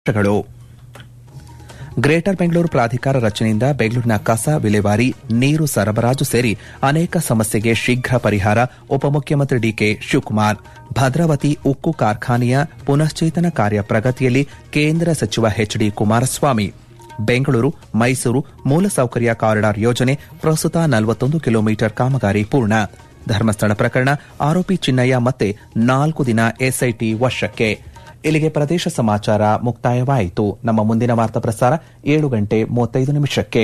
ಗಳು ಗ್ರೇಟರ್ ಬೆಂಗಳೂರು ಪ್ರಾಧಿಕಾರ ರಚನೆಯಿಂದ ಬೆಂಗಳೂರಿನ ಕಸ ವಿಲೇವಾರಿ ನೀರು ಸರಬರಾಜು ಸೇರಿ ಅನೇಕ ಸಮಸ್ಯೆಗೆ ಶೀಘ್ರ ಪರಿಹಾರ ಉಪಮುಖ್ಯಮಂತ್ರಿ ಡಿಕೆ ಶಿವಕುಮಾರ್ ಭದ್ರಾವತಿ ಉಕ್ಕು ಕಾರ್ಖಾನೆಯ ಪುನಶ್ಚೇತನ ಕಾರ್ಯ ಪ್ರಗತಿಯಲ್ಲಿ ಕೇಂದ್ರ ಸಚಿವ ಎಚ್ಡಿ ಕುಮಾರಸ್ವಾಮಿ ಬೆಂಗಳೂರು ಮೈಸೂರು ಮೂಲಸೌಕರ್ಯ ಕಾರಿಡಾರ್ ಯೋಜನೆ ಪ್ರಸ್ತುತ ನಲವತ್ತೊಂದು ಕಿಲೋಮೀಟರ್ ಕಾಮಗಾರಿ ಪೂರ್ಣ ಧರ್ಮಸ್ಥಳ ಪ್ರಕರಣ ಆರೋಪಿ ಚಿನ್ನಯ್ಯ ಮತ್ತೆ ನಾಲ್ಕು ದಿನ ಎಸ್ಐಟಿ ವಶಕ್ಕೆ ಇಲ್ಲಿಗೆ ಪ್ರದೇಶ ಸಮಾಚಾರ ಮುಕ್ತಾಯವಾಯಿತು ನಮ್ಮ ಮುಂದಿನ ವಾರ್ತಾ ಪ್ರಸಾರ ಏಳು ಗಂಟೆ ಮೂವತ್ತೈದು ನಿಮಿಷಕ್ಕೆ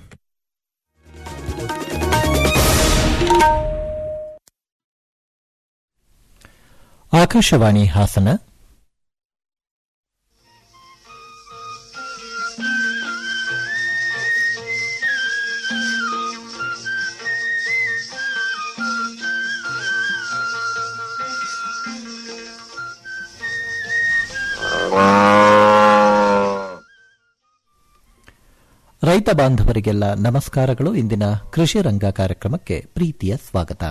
ಆಕಾಶವಾಣಿ ಹಾಸನ ರೈತ ಬಾಂಧವರಿಗೆಲ್ಲ ನಮಸ್ಕಾರಗಳು ಇಂದಿನ ಕೃಷಿ ರಂಗ ಕಾರ್ಯಕ್ರಮಕ್ಕೆ ಪ್ರೀತಿಯ ಸ್ವಾಗತ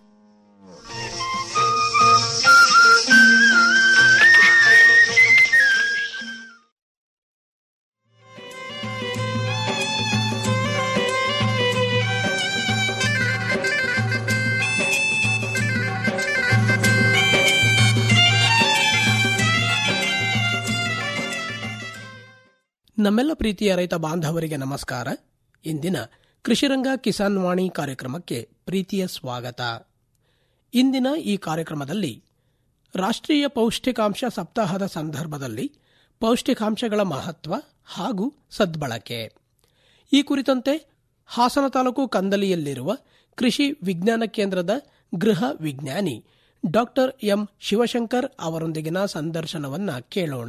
ನಮ್ಮೆಲ್ಲ ಪ್ರೀತಿಯ ರೈತ ಬಾಂಧವರಿಗೆ ನಮಸ್ಕಾರ ಇಂದಿನ ಕೃಷಿರಂಗ ಕಿಸಾನ್ ವಾಣಿ ಕಾರ್ಯಕ್ರಮಕ್ಕೆ ಪ್ರೀತಿಯ ಸ್ವಾಗತ ಇಂದಿನ ಈ ಕಾರ್ಯಕ್ರಮದಲ್ಲಿ ರಾಷ್ಟ್ರೀಯ ಪೌಷ್ಟಿಕಾಂಶ ಸಪ್ತಾಹದ ಸಂದರ್ಭದಲ್ಲಿ ಪೌಷ್ಟಿಕಾಂಶಗಳ ಮಹತ್ವ ಹಾಗೂ ಸದ್ಬಳಕೆ ಈ ಕುರಿತಂತೆ ಹಾಸನ ತಾಲೂಕು ಕಂದಲಿಯಲ್ಲಿರುವ ಕೃಷಿ ವಿಜ್ಞಾನ ಕೇಂದ್ರದ ಗೃಹ ವಿಜ್ಞಾನಿ ಡಾಕ್ಟರ್ ಎಂ ಶಿವಶಂಕರ್ ಅವರೊಂದಿಗಿನ ಸಂದರ್ಶನವನ್ನ ಕೇಳೋಣ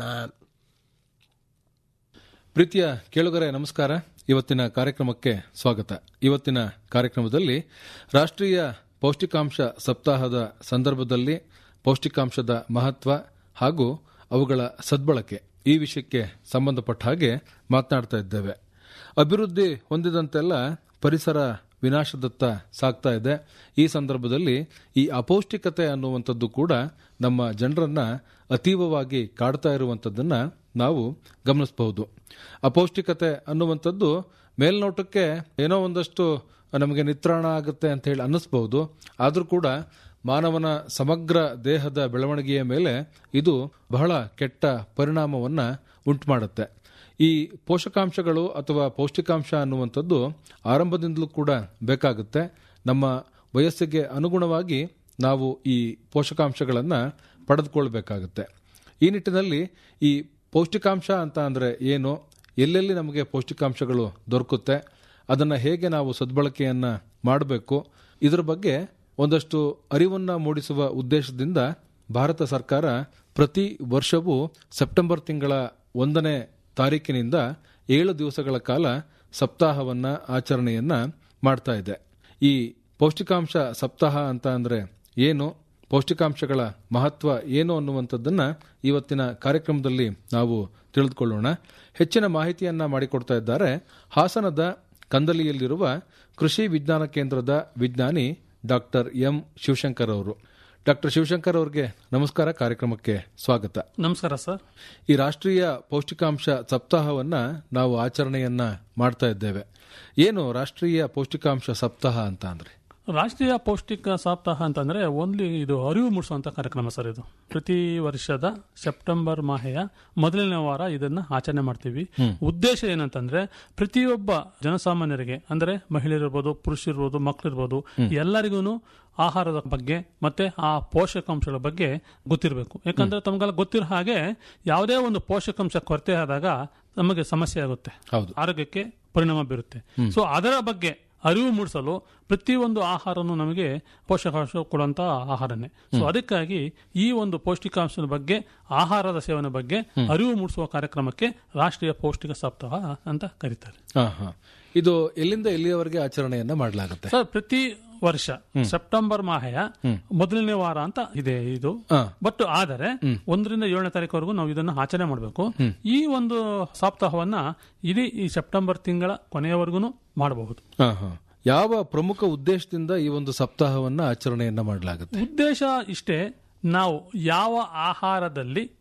ಪ್ರೀತಿಯ ಕೇಳುಗರೆ ನಮಸ್ಕಾರ ಇವತ್ತಿನ ಕಾರ್ಯಕ್ರಮಕ್ಕೆ ಸ್ವಾಗತ ಇವತ್ತಿನ ಕಾರ್ಯಕ್ರಮದಲ್ಲಿ ರಾಷ್ಟ್ರೀಯ ಪೌಷ್ಟಿಕಾಂಶ ಸಪ್ತಾಹದ ಸಂದರ್ಭದಲ್ಲಿ ಪೌಷ್ಟಿಕಾಂಶದ ಮಹತ್ವ ಹಾಗೂ ಅವುಗಳ ಸದ್ಬಳಕೆ ಈ ವಿಷಯಕ್ಕೆ ಸಂಬಂಧಪಟ್ಟ ಹಾಗೆ ಮಾತನಾಡ್ತಾ ಇದ್ದೇವೆ ಅಭಿವೃದ್ಧಿ ಹೊಂದಿದಂತೆಲ್ಲ ಪರಿಸರ ವಿನಾಶದತ್ತ ಸಾಗ್ತಾ ಇದೆ ಈ ಸಂದರ್ಭದಲ್ಲಿ ಈ ಅಪೌಷ್ಟಿಕತೆ ಅನ್ನುವಂಥದ್ದು ಕೂಡ ನಮ್ಮ ಜನರನ್ನ ಅತೀವವಾಗಿ ಕಾಡ್ತಾ ಇರುವಂಥದ್ದನ್ನ ನಾವು ಗಮನಿಸಬಹುದು ಅಪೌಷ್ಟಿಕತೆ ಅನ್ನುವಂಥದ್ದು ಮೇಲ್ನೋಟಕ್ಕೆ ಏನೋ ಒಂದಷ್ಟು ನಮಗೆ ನಿತ್ರಾಣ ಆಗುತ್ತೆ ಅಂತ ಹೇಳಿ ಅನ್ನಿಸ್ಬಹುದು ಆದರೂ ಕೂಡ ಮಾನವನ ಸಮಗ್ರ ದೇಹದ ಬೆಳವಣಿಗೆಯ ಮೇಲೆ ಇದು ಬಹಳ ಕೆಟ್ಟ ಪರಿಣಾಮವನ್ನ ಉಂಟು ಮಾಡುತ್ತೆ ಈ ಪೋಷಕಾಂಶಗಳು ಅಥವಾ ಪೌಷ್ಟಿಕಾಂಶ ಅನ್ನುವಂಥದ್ದು ಆರಂಭದಿಂದಲೂ ಕೂಡ ಬೇಕಾಗುತ್ತೆ ನಮ್ಮ ವಯಸ್ಸಿಗೆ ಅನುಗುಣವಾಗಿ ನಾವು ಈ ಪೋಷಕಾಂಶಗಳನ್ನು ಪಡೆದುಕೊಳ್ಬೇಕಾಗುತ್ತೆ ಈ ನಿಟ್ಟಿನಲ್ಲಿ ಈ ಪೌಷ್ಟಿಕಾಂಶ ಅಂತ ಅಂದರೆ ಏನು ಎಲ್ಲೆಲ್ಲಿ ನಮಗೆ ಪೌಷ್ಟಿಕಾಂಶಗಳು ದೊರಕುತ್ತೆ ಅದನ್ನು ಹೇಗೆ ನಾವು ಸದ್ಬಳಕೆಯನ್ನು ಮಾಡಬೇಕು ಇದರ ಬಗ್ಗೆ ಒಂದಷ್ಟು ಅರಿವನ್ನು ಮೂಡಿಸುವ ಉದ್ದೇಶದಿಂದ ಭಾರತ ಸರ್ಕಾರ ಪ್ರತಿ ವರ್ಷವೂ ಸೆಪ್ಟೆಂಬರ್ ತಿಂಗಳ ಒಂದನೇ ತಾರೀಕಿನಿಂದ ಏಳು ದಿವಸಗಳ ಕಾಲ ಸಪ್ತಾಹವನ್ನ ಆಚರಣೆಯನ್ನ ಮಾಡ್ತಾ ಇದೆ ಈ ಪೌಷ್ಟಿಕಾಂಶ ಸಪ್ತಾಹ ಅಂತ ಅಂದ್ರೆ ಏನು ಪೌಷ್ಟಿಕಾಂಶಗಳ ಮಹತ್ವ ಏನು ಅನ್ನುವಂಥದ್ದನ್ನ ಇವತ್ತಿನ ಕಾರ್ಯಕ್ರಮದಲ್ಲಿ ನಾವು ತಿಳಿದುಕೊಳ್ಳೋಣ ಹೆಚ್ಚಿನ ಮಾಹಿತಿಯನ್ನ ಮಾಡಿಕೊಡ್ತಾ ಇದ್ದಾರೆ ಹಾಸನದ ಕಂದಲಿಯಲ್ಲಿರುವ ಕೃಷಿ ವಿಜ್ಞಾನ ಕೇಂದ್ರದ ವಿಜ್ಞಾನಿ ಡಾಕ್ಟರ್ ಎಂ ಶಿವಶಂಕರ್ ಅವರು ಡಾಕ್ಟರ್ ಶಿವಶಂಕರ್ ಅವರಿಗೆ ನಮಸ್ಕಾರ ಕಾರ್ಯಕ್ರಮಕ್ಕೆ ಸ್ವಾಗತ ನಮಸ್ಕಾರ ಸರ್ ಈ ರಾಷ್ಟ್ರೀಯ ಪೌಷ್ಟಿಕಾಂಶ ಸಪ್ತಾಹವನ್ನ ನಾವು ಆಚರಣೆಯನ್ನ ಮಾಡ್ತಾ ಇದ್ದೇವೆ ಏನು ರಾಷ್ಟ್ರೀಯ ಪೌಷ್ಟಿಕಾಂಶ ಸಪ್ತಾಹ ಅಂತ ಅಂದ್ರೆ ರಾಷ್ಟ್ರೀಯ ಪೌಷ್ಟಿಕ ಸಪ್ತಾಹ ಅಂತಂದ್ರೆ ಓನ್ಲಿ ಇದು ಅರಿವು ಮೂಡಿಸುವಂತ ಕಾರ್ಯಕ್ರಮ ಸರ್ ಇದು ಪ್ರತಿ ವರ್ಷದ ಸೆಪ್ಟೆಂಬರ್ ಮಾಹೆಯ ಮೊದಲನೇ ವಾರ ಇದನ್ನ ಆಚರಣೆ ಮಾಡ್ತೀವಿ ಉದ್ದೇಶ ಏನಂತಂದ್ರೆ ಪ್ರತಿಯೊಬ್ಬ ಜನಸಾಮಾನ್ಯರಿಗೆ ಅಂದ್ರೆ ಮಹಿಳೆಯರಿರ್ಬೋದು ಪುರುಷರಿರ್ಬೋದು ಮಕ್ಕಳಿರ್ಬೋದು ಎಲ್ಲರಿಗೂ ಆಹಾರದ ಬಗ್ಗೆ ಮತ್ತೆ ಆ ಪೋಷಕಾಂಶಗಳ ಬಗ್ಗೆ ಗೊತ್ತಿರಬೇಕು ಯಾಕಂದ್ರೆ ತಮಗೆಲ್ಲ ಗೊತ್ತಿರೋ ಹಾಗೆ ಯಾವುದೇ ಒಂದು ಪೋಷಕಾಂಶ ಕೊರತೆ ಆದಾಗ ನಮಗೆ ಸಮಸ್ಯೆ ಆಗುತ್ತೆ ಹೌದು ಆರೋಗ್ಯಕ್ಕೆ ಪರಿಣಾಮ ಬೀರುತ್ತೆ ಸೊ ಅದರ ಬಗ್ಗೆ ಅರಿವು ಮೂಡಿಸಲು ಪ್ರತಿಯೊಂದು ಆಹಾರನು ನಮಗೆ ಪೋಷಕಾಂಶ ಕೊಡುವಂತ ಆಹಾರನೇ ಸೊ ಅದಕ್ಕಾಗಿ ಈ ಒಂದು ಪೌಷ್ಟಿಕಾಂಶದ ಬಗ್ಗೆ ಆಹಾರದ ಸೇವನೆ ಬಗ್ಗೆ ಅರಿವು ಮೂಡಿಸುವ ಕಾರ್ಯಕ್ರಮಕ್ಕೆ ರಾಷ್ಟ್ರೀಯ ಪೌಷ್ಟಿಕ ಸಪ್ತಾಹ ಅಂತ ಕರೀತಾರೆ ಹಾ ಹಾ ಇದು ಎಲ್ಲಿಂದ ಎಲ್ಲಿಯವರೆಗೆ ಆಚರಣೆಯನ್ನ ಮಾಡಲಾಗುತ್ತೆ ಸರ್ ಪ್ರತಿ ವರ್ಷ ಸೆಪ್ಟೆಂಬರ್ ಮಾಹೆಯ ಮೊದಲನೇ ವಾರ ಅಂತ ಇದೆ ಇದು ಹಾ. ಬಟ್ ಆದರೆ ಒಂದರಿಂದ ಏಳನೇ ತಾರೀಕುವರೆಗೂ ನಾವು ಇದನ್ನು ಆಚರಣೆ ಮಾಡಬೇಕು ಈ ಒಂದು ಸಪ್ತಾಹವನ್ನ ಇಡೀ ಈ ಸೆಪ್ಟೆಂಬರ್ ತಿಂಗಳ ಕೊನೆಯವರೆಗೂ ಮಾಡಬಹುದು ಹಾ ಹಾ ಯಾವ ಪ್ರಮುಖ ಉದ್ದೇಶದಿಂದ ಈ ಒಂದು ಸಪ್ತಾಹವನ್ನ ಆಚರಣೆಯನ್ನ ಮಾಡಲಾಗುತ್ತೆ ಉದ್ದೇಶ ಇಷ್ಟೇ ನಾವು ಯಾವ ಆಹಾರದಲ್ಲಿ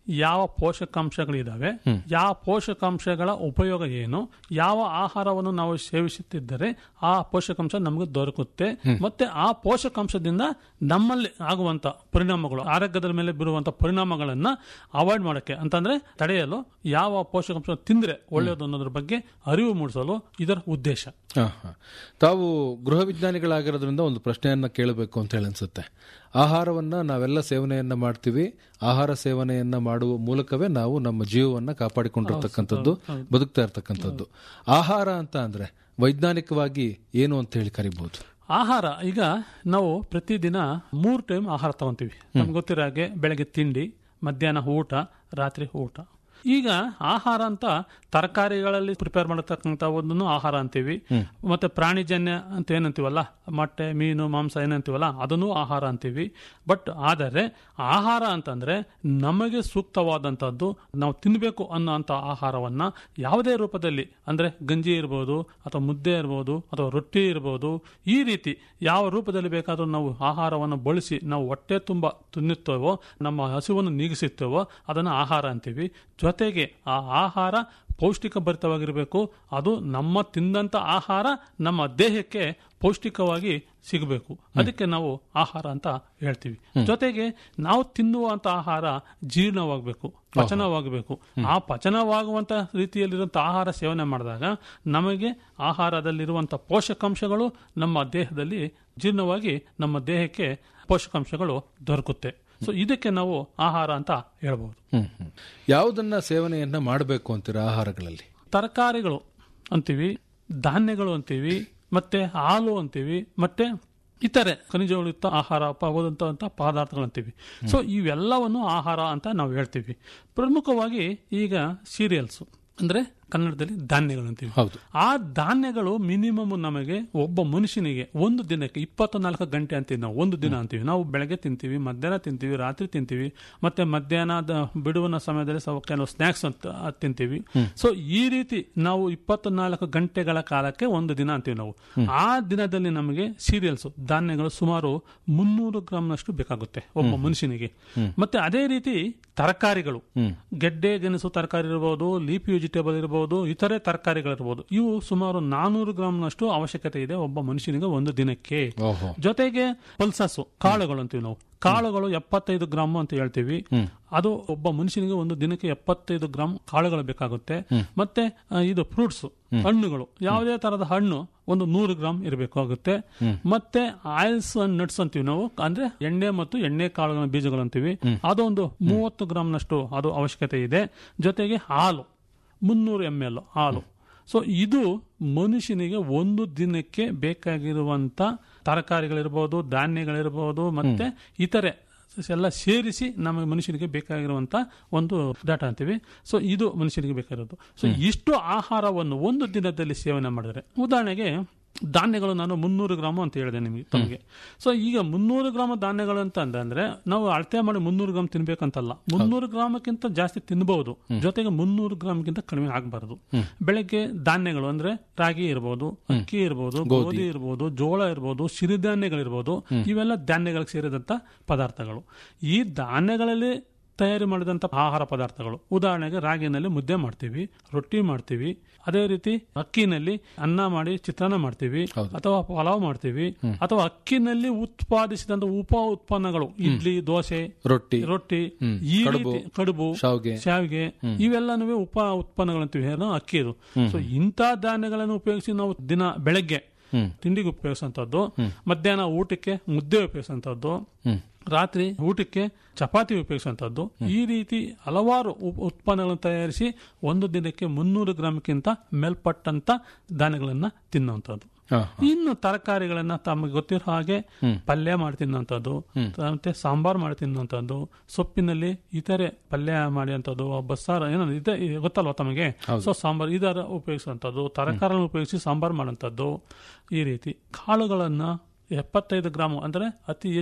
ಯಾವ ಪೋಷಕಾಂಶಗಳಿದಾವೆ ಯಾವ ಪೋಷಕಾಂಶಗಳ ಉಪಯೋಗ ಏನು ಯಾವ ಆಹಾರವನ್ನು ನಾವು ಸೇವಿಸುತ್ತಿದ್ದರೆ ಆ ಪೋಷಕಾಂಶ ನಮಗೆ ದೊರಕುತ್ತೆ ಮತ್ತೆ ಆ ಪೋಷಕಾಂಶದಿಂದ ನಮ್ಮಲ್ಲಿ ಆಗುವಂತ ಪರಿಣಾಮಗಳು ಆರೋಗ್ಯದ ಮೇಲೆ ಬೀರುವಂತ ಪರಿಣಾಮಗಳನ್ನ ಅವಾಯ್ಡ್ ಮಾಡಕ್ಕೆ ಅಂತಂದ್ರೆ ತಡೆಯಲು ಯಾವ ಪೋಷಕಾಂಶ ತಿಂದ್ರೆ ಒಳ್ಳೆಯದು ಅನ್ನೋದ್ರ ಬಗ್ಗೆ ಅರಿವು ಮೂಡಿಸಲು ಇದರ ಉದ್ದೇಶ ಹಾ, ಹಾ. ತಾವು ಗೃಹ ವಿಜ್ಞಾನಿಗಳಾಗಿರೋದ್ರಿಂದ ಒಂದು ಪ್ರಶ್ನೆಯನ್ನ ಕೇಳಬೇಕು ಅಂತ ಹೇಳಿ ಅನ್ಸುತ್ತೆ ಆಹಾರವನ್ನ ನಾವೆಲ್ಲ ಸೇವನೆಯನ್ನ ಮಾಡ್ತೀವಿ ಆಹಾರ ಸೇವನೆಯನ್ನ ಮಾಡುವ ಮೂಲಕವೇ ನಾವು ನಮ್ಮ ಜೀವವನ್ನ ಕಾಪಾಡಿಕೊಂಡಿರ್ತಕ್ಕಂಥದ್ದು ಬದುಕ್ತಾ ಇರ್ತಕ್ಕಂಥದ್ದು ಆಹಾರ ಅಂತ ಅಂದ್ರೆ ವೈಜ್ಞಾನಿಕವಾಗಿ ಏನು ಅಂತ ಹೇಳಿ ಕರಿಬಹುದು ಆಹಾರ ಈಗ ನಾವು ಪ್ರತಿದಿನ ಮೂರು ಟೈಮ್ ಆಹಾರ ತಗೊಂತೀವಿ ನಮ್ಗೆ ಗೊತ್ತಿರೋ ಹಾಗೆ ಬೆಳಗ್ಗೆ ತಿಂಡಿ ಮಧ್ಯಾಹ್ನ ಊಟ ರಾತ್ರಿ ಊಟ ಈಗ ಆಹಾರ ಅಂತ ತರಕಾರಿಗಳಲ್ಲಿ ಪ್ರಿಪೇರ್ ಮಾಡತಕ್ಕಂಥ ಒಂದನ್ನು ಆಹಾರ ಅಂತೀವಿ ಮತ್ತೆ ಪ್ರಾಣಿಜನ್ಯ ಅಂತ ಏನಂತೀವಲ್ಲ ಮೊಟ್ಟೆ ಮೀನು ಮಾಂಸ ಏನಂತೀವಲ್ಲ ಅದನ್ನು ಆಹಾರ ಅಂತೀವಿ ಬಟ್ ಆದರೆ ಆಹಾರ ಅಂತಂದ್ರೆ ನಮಗೆ ಸೂಕ್ತವಾದಂಥದ್ದು ನಾವು ತಿನ್ನಬೇಕು ಅನ್ನೋಂಥ ಆಹಾರವನ್ನ ಯಾವುದೇ ರೂಪದಲ್ಲಿ ಅಂದ್ರೆ ಗಂಜಿ ಇರ್ಬೋದು ಅಥವಾ ಮುದ್ದೆ ಇರ್ಬೋದು ಅಥವಾ ರೊಟ್ಟಿ ಇರ್ಬೋದು ಈ ರೀತಿ ಯಾವ ರೂಪದಲ್ಲಿ ಬೇಕಾದರೂ ನಾವು ಆಹಾರವನ್ನು ಬಳಸಿ ನಾವು ಹೊಟ್ಟೆ ತುಂಬ ತಿನ್ನುತ್ತೇವೋ ನಮ್ಮ ಹಸಿವನ್ನು ನೀಗಿಸುತ್ತೇವೋ ಅದನ್ನು ಆಹಾರ ಅಂತೀವಿ ಜೊತೆಗೆ ಆ ಆಹಾರ ಪೌಷ್ಟಿಕ ಭರಿತವಾಗಿರಬೇಕು ಅದು ನಮ್ಮ ತಿಂದಂತ ಆಹಾರ ನಮ್ಮ ದೇಹಕ್ಕೆ ಪೌಷ್ಟಿಕವಾಗಿ ಸಿಗಬೇಕು ಅದಕ್ಕೆ ನಾವು ಆಹಾರ ಅಂತ ಹೇಳ್ತೀವಿ ಜೊತೆಗೆ ನಾವು ತಿನ್ನುವಂತ ಆಹಾರ ಜೀರ್ಣವಾಗಬೇಕು ಪಚನವಾಗಬೇಕು ಆ ಪಚನವಾಗುವಂತ ರೀತಿಯಲ್ಲಿರುವಂತ ಆಹಾರ ಸೇವನೆ ಮಾಡಿದಾಗ ನಮಗೆ ಆಹಾರದಲ್ಲಿರುವಂತ ಪೋಷಕಾಂಶಗಳು ನಮ್ಮ ದೇಹದಲ್ಲಿ ಜೀರ್ಣವಾಗಿ ನಮ್ಮ ದೇಹಕ್ಕೆ ಪೋಷಕಾಂಶಗಳು ದೊರಕುತ್ತೆ ಸೊ ಇದಕ್ಕೆ ನಾವು ಆಹಾರ ಅಂತ ಹೇಳ್ಬೋದು ಹ್ಮ್ ಹ್ಮ್. ಯಾವುದನ್ನ ಸೇವನೆಯನ್ನ ಮಾಡಬೇಕು ಅಂತೀರಾ ಆಹಾರಗಳಲ್ಲಿ ತರಕಾರಿಗಳು ಅಂತೀವಿ ಧಾನ್ಯಗಳು ಅಂತೀವಿ ಮತ್ತೆ ಹಾಲು ಅಂತೀವಿ ಮತ್ತೆ ಇತರೆ ಖನಿಜಯುಕ್ತ ಆಹಾರ ಪವಾದಂತಹ ಪದಾರ್ಥಗಳು ಅಂತೀವಿ ಸೊ ಇವೆಲ್ಲವನ್ನು ಆಹಾರ ಅಂತ ನಾವು ಹೇಳ್ತೀವಿ ಪ್ರಮುಖವಾಗಿ ಈಗ ಸೀರಿಯಲ್ಸ್ ಅಂದ್ರೆ ಕನ್ನಡದಲ್ಲಿ ಧಾನ್ಯಗಳು ಅಂತೀವಿ ಹೌದು ಆ ಧಾನ್ಯಗಳು ಮಿನಿಮಮ್ ನಮಗೆ ಒಬ್ಬ ಮನುಷ್ಯನಿಗೆ ಒಂದು ದಿನಕ್ಕೆ ಇಪ್ಪತ್ನಾಲ್ಕು ಗಂಟೆ ಅಂತೀವಿ ನಾವು ಒಂದು ದಿನ ಅಂತೀವಿ ನಾವು ಬೆಳಗ್ಗೆ ತಿಂತೀವಿ ಮಧ್ಯಾಹ್ನ ತಿಂತೀವಿ ರಾತ್ರಿ ತಿಂತೀವಿ ಮತ್ತೆ ಮಧ್ಯಾಹ್ನದ ಬಿಡುವಿನ ಸಮಯದಲ್ಲಿ ಸ್ವಲ್ಪ ಕೆಲವು ಸ್ನಾಕ್ಸ್ ಅಂತ ಅದ್ ತಿಂತೀವಿ ಸೊ ಈ ರೀತಿ ನಾವು ಇಪ್ಪತ್ನಾಲ್ಕು ಗಂಟೆಗಳ ಕಾಲಕ್ಕೆ ಒಂದು ದಿನ ಅಂತೀವಿ ನಾವು ಆ ದಿನದಲ್ಲಿ ನಮಗೆ ಸೀರಿಯಲ್ಸ್ ಧಾನ್ಯಗಳು ಸುಮಾರು ಮುನ್ನೂರು ಗ್ರಾಮ್ನಷ್ಟು ಬೇಕಾಗುತ್ತೆ ಒಬ್ಬ ಮನುಷ್ಯನಿಗೆ ಮತ್ತೆ ಅದೇ ರೀತಿ ತರಕಾರಿಗಳು ಗೆಡ್ಡೆ ಗೆಣಸು ತರಕಾರಿ ಇರಬಹುದು ಲೀಫಿ ವೆಜಿಟೇಬಲ್ ಇರಬಹುದು ಇತರೆ ತರಕಾರಿಗಳಿರ್ಬೋದು ಇವು ಸುಮಾರು ನಾನೂರು ಗ್ರಾಮ್ನಷ್ಟು ಅವಶ್ಯಕತೆ ಇದೆ ಒಬ್ಬ ಮನುಷ್ಯನಿಗೆ ಒಂದು ದಿನಕ್ಕೆ ಓಹೋ ಜೊತೆಗೆ ಪಲ್ಸಸ್ ಕಾಳುಗಳು ಅಂತೀವಿ ನಾವು ಕಾಳುಗಳು ಎಪ್ಪತ್ತೈದು ಗ್ರಾಮ್ ಅಂತ ಹೇಳ್ತೀವಿ ಅದು ಒಬ್ಬ ಮನುಷ್ಯನಿಗೆ ಒಂದು ದಿನಕ್ಕೆ ಎಪ್ಪತ್ತೈದು ಗ್ರಾಮ್ ಕಾಳುಗಳು ಬೇಕಾಗುತ್ತೆ ಮತ್ತೆ ಆ, ಇದು ಫ್ರೂಟ್ಸ್ ಹಣ್ಣುಗಳು ಯಾವುದೇ ತರಹದ ಹಣ್ಣು ಒಂದು ನೂರು ಗ್ರಾಮ್ ಇರಬೇಕಾಗುತ್ತೆ ಮತ್ತೆ ಆಯಿಲ್ಸ್ ಅಂಡ್ ನಟ್ಸ್ ಅಂತೀವಿ ನಾವು ಅಂದ್ರೆ ಎಣ್ಣೆ ಮತ್ತು ಎಣ್ಣೆ ಕಾಳುಗಳ ಬೀಜಗಳು ಅಂತೀವಿ ಅದೊಂದು ಮೂವತ್ತು ಗ್ರಾಮ್ನಷ್ಟು ಅದು ಅವಶ್ಯಕತೆ ಇದೆ ಜೊತೆಗೆ ಹಾಲು ಮುನ್ನೂರು ಎಮ್ ಎಲ್ ಹಾಲು ಸೊ ಇದು ಮನುಷ್ಯನಿಗೆ ಒಂದು ದಿನಕ್ಕೆ ಬೇಕಾಗಿರುವಂತ ತರಕಾರಿಗಳಿರ್ಬೋದು ಧಾನ್ಯಗಳಿರ್ಬೋದು ಮತ್ತೆ ಇತರೆ ಎಲ್ಲ ಸೇರಿಸಿ ನಮ್ಮ ಮನುಷ್ಯನಿಗೆ ಬೇಕಾಗಿರುವಂತ ಒಂದು ಡಾಟಾ ಅಂತೀವಿ ಸೊ ಇದು ಮನುಷ್ಯನಿಗೆ ಬೇಕಾಗಿರೋದು ಸೊ ಇಷ್ಟು ಆಹಾರವನ್ನು ಒಂದು ದಿನದಲ್ಲಿ ಸೇವನೆ ಮಾಡಿದ್ರೆ ಉದಾಹರಣೆಗೆ ಧಾನ್ಯಗಳು ನಾನು ಮುನ್ನೂರು ಗ್ರಾಮ್ ಅಂತ ಹೇಳಿದೆ ನಿಮಗೆ ತಮಗೆ ಸೊ ಈಗ ಮುನ್ನೂರು ಗ್ರಾಮ್ ಧಾನ್ಯಗಳು ಅಂತ ಅಂದ್ರೆ ನಾವು ಅಳತೆ ಮಾಡಿ ಮುನ್ನೂರು ಗ್ರಾಮ್ ತಿನ್ಬೇಕಂತಲ್ಲ ಮುನ್ನೂರು ಗ್ರಾಮಕ್ಕಿಂತ ಜಾಸ್ತಿ ತಿನ್ಬಹುದು ಜೊತೆಗೆ ಮುನ್ನೂರು ಗ್ರಾಮ್ಗಿಂತ ಕಡಿಮೆ ಆಗಬಾರದು ಬೆಳಗ್ಗೆ ಧಾನ್ಯಗಳು ಅಂದ್ರೆ ರಾಗಿ ಇರ್ಬೋದು ಅಕ್ಕಿ ಇರ್ಬೋದು ಗೋಧಿ ಇರ್ಬೋದು ಜೋಳ ಇರ್ಬೋದು ಸಿರಿಧಾನ್ಯಗಳಿರ್ಬೋದು ಇವೆಲ್ಲ ಧಾನ್ಯಗಳಿಗೆ ಸೇರಿದಂತ ಪದಾರ್ಥಗಳು ಈ ಧಾನ್ಯಗಳಲ್ಲಿ ತಯಾರಿ ಮಾಡಿದಂಥ ಆಹಾರ ಪದಾರ್ಥಗಳು ಉದಾಹರಣೆಗೆ ರಾಗಿನಲ್ಲಿ ಮುದ್ದೆ ಮಾಡ್ತೀವಿ ರೊಟ್ಟಿ ಮಾಡ್ತೀವಿ ಅದೇ ರೀತಿ ಅಕ್ಕಿನಲ್ಲಿ ಅನ್ನ ಮಾಡಿ ಚಿತ್ರಾನ್ನ ಮಾಡ್ತೀವಿ ಅಥವಾ ಪಲಾವ್ ಮಾಡ್ತೀವಿ ಅಥವಾ ಅಕ್ಕಿನಲ್ಲಿ ಉತ್ಪಾದಿಸಿದಂತ ಉಪ ಉತ್ಪನ್ನಗಳು ಇಡ್ಲಿ ದೋಸೆ ರೊಟ್ಟಿ ರೊಟ್ಟಿ ಈ ರೀತಿ ಕಡುಬು ಶಾವ್ಗೆ. ಶಾವಿಗೆ ಇವೆಲ್ಲನೂ ಉಪ ಉತ್ಪನ್ನಗಳಂತೀವಿ ಏನೋ ಅಕ್ಕಿದು ಸೊ ಇಂಥ ಧಾನ್ಯಗಳನ್ನು ಉಪಯೋಗಿಸಿ ನಾವು ದಿನ ಬೆಳಗ್ಗೆ ತಿಂಡಿಗೆ ಉಪಯೋಗಿಸುವಂತದ್ದು ಮಧ್ಯಾಹ್ನ ಊಟಕ್ಕೆ ಮುದ್ದೆ ಉಪಯೋಗಿಸುವಂತದ್ದು ರಾತ್ರಿ ಊಟಕ್ಕೆ ಚಪಾತಿ ಉಪಯೋಗಿಸುವಂತದ್ದು ಈ ರೀತಿ ಹಲವಾರು ಉಪ್- ಉತ್ಪನ್ನಗಳನ್ನು ತಯಾರಿಸಿ ಒಂದು ದಿನಕ್ಕೆ ಮುನ್ನೂರು ಗ್ರಾಮ್ಗಿಂತ ಮೇಲ್ಪಟ್ಟಂತ ಧಾನ್ಯಗಳನ್ನ ತಿನ್ನುವಂಥದ್ದು ಹಾ, ಇನ್ನು ತರಕಾರಿಗಳನ್ನ ತಮಗೆ ಗೊತ್ತಿರೋ ಹಾಗೆ ಪಲ್ಯ ಮಾಡಿ ತಿನ್ನುವಂಥದ್ದು ಮತ್ತೆ ಸಾಂಬಾರ್ ಮಾಡಿ ತಿನ್ನುವಂಥದ್ದು ಸೊಪ್ಪಿನಲ್ಲಿ ಇತರೆ ಪಲ್ಯ ಮಾಡಿ ಅಂತದ್ದು ಬಸ್ಸಾರ ಏನೋ ಇದೆ ಗೊತ್ತಲ್ವಾ ತಮಗೆ ಸೊ ಸಾಂಬಾರ್ ಇದರ ಉಪಯೋಗಿಸುವಂಥದ್ದು ತರಕಾರಿಗಳನ್ನು ಉಪಯೋಗಿಸಿ ಸಾಂಬಾರ್ ಮಾಡುವಂಥದ್ದು ಈ ರೀತಿ ಕಾಳುಗಳನ್ನ ಎಪ್ಪತ್ತೈದು ಗ್ರಾಮ್ ಅಂದ್ರೆ ಅತಿ ಹೆಚ್ಚು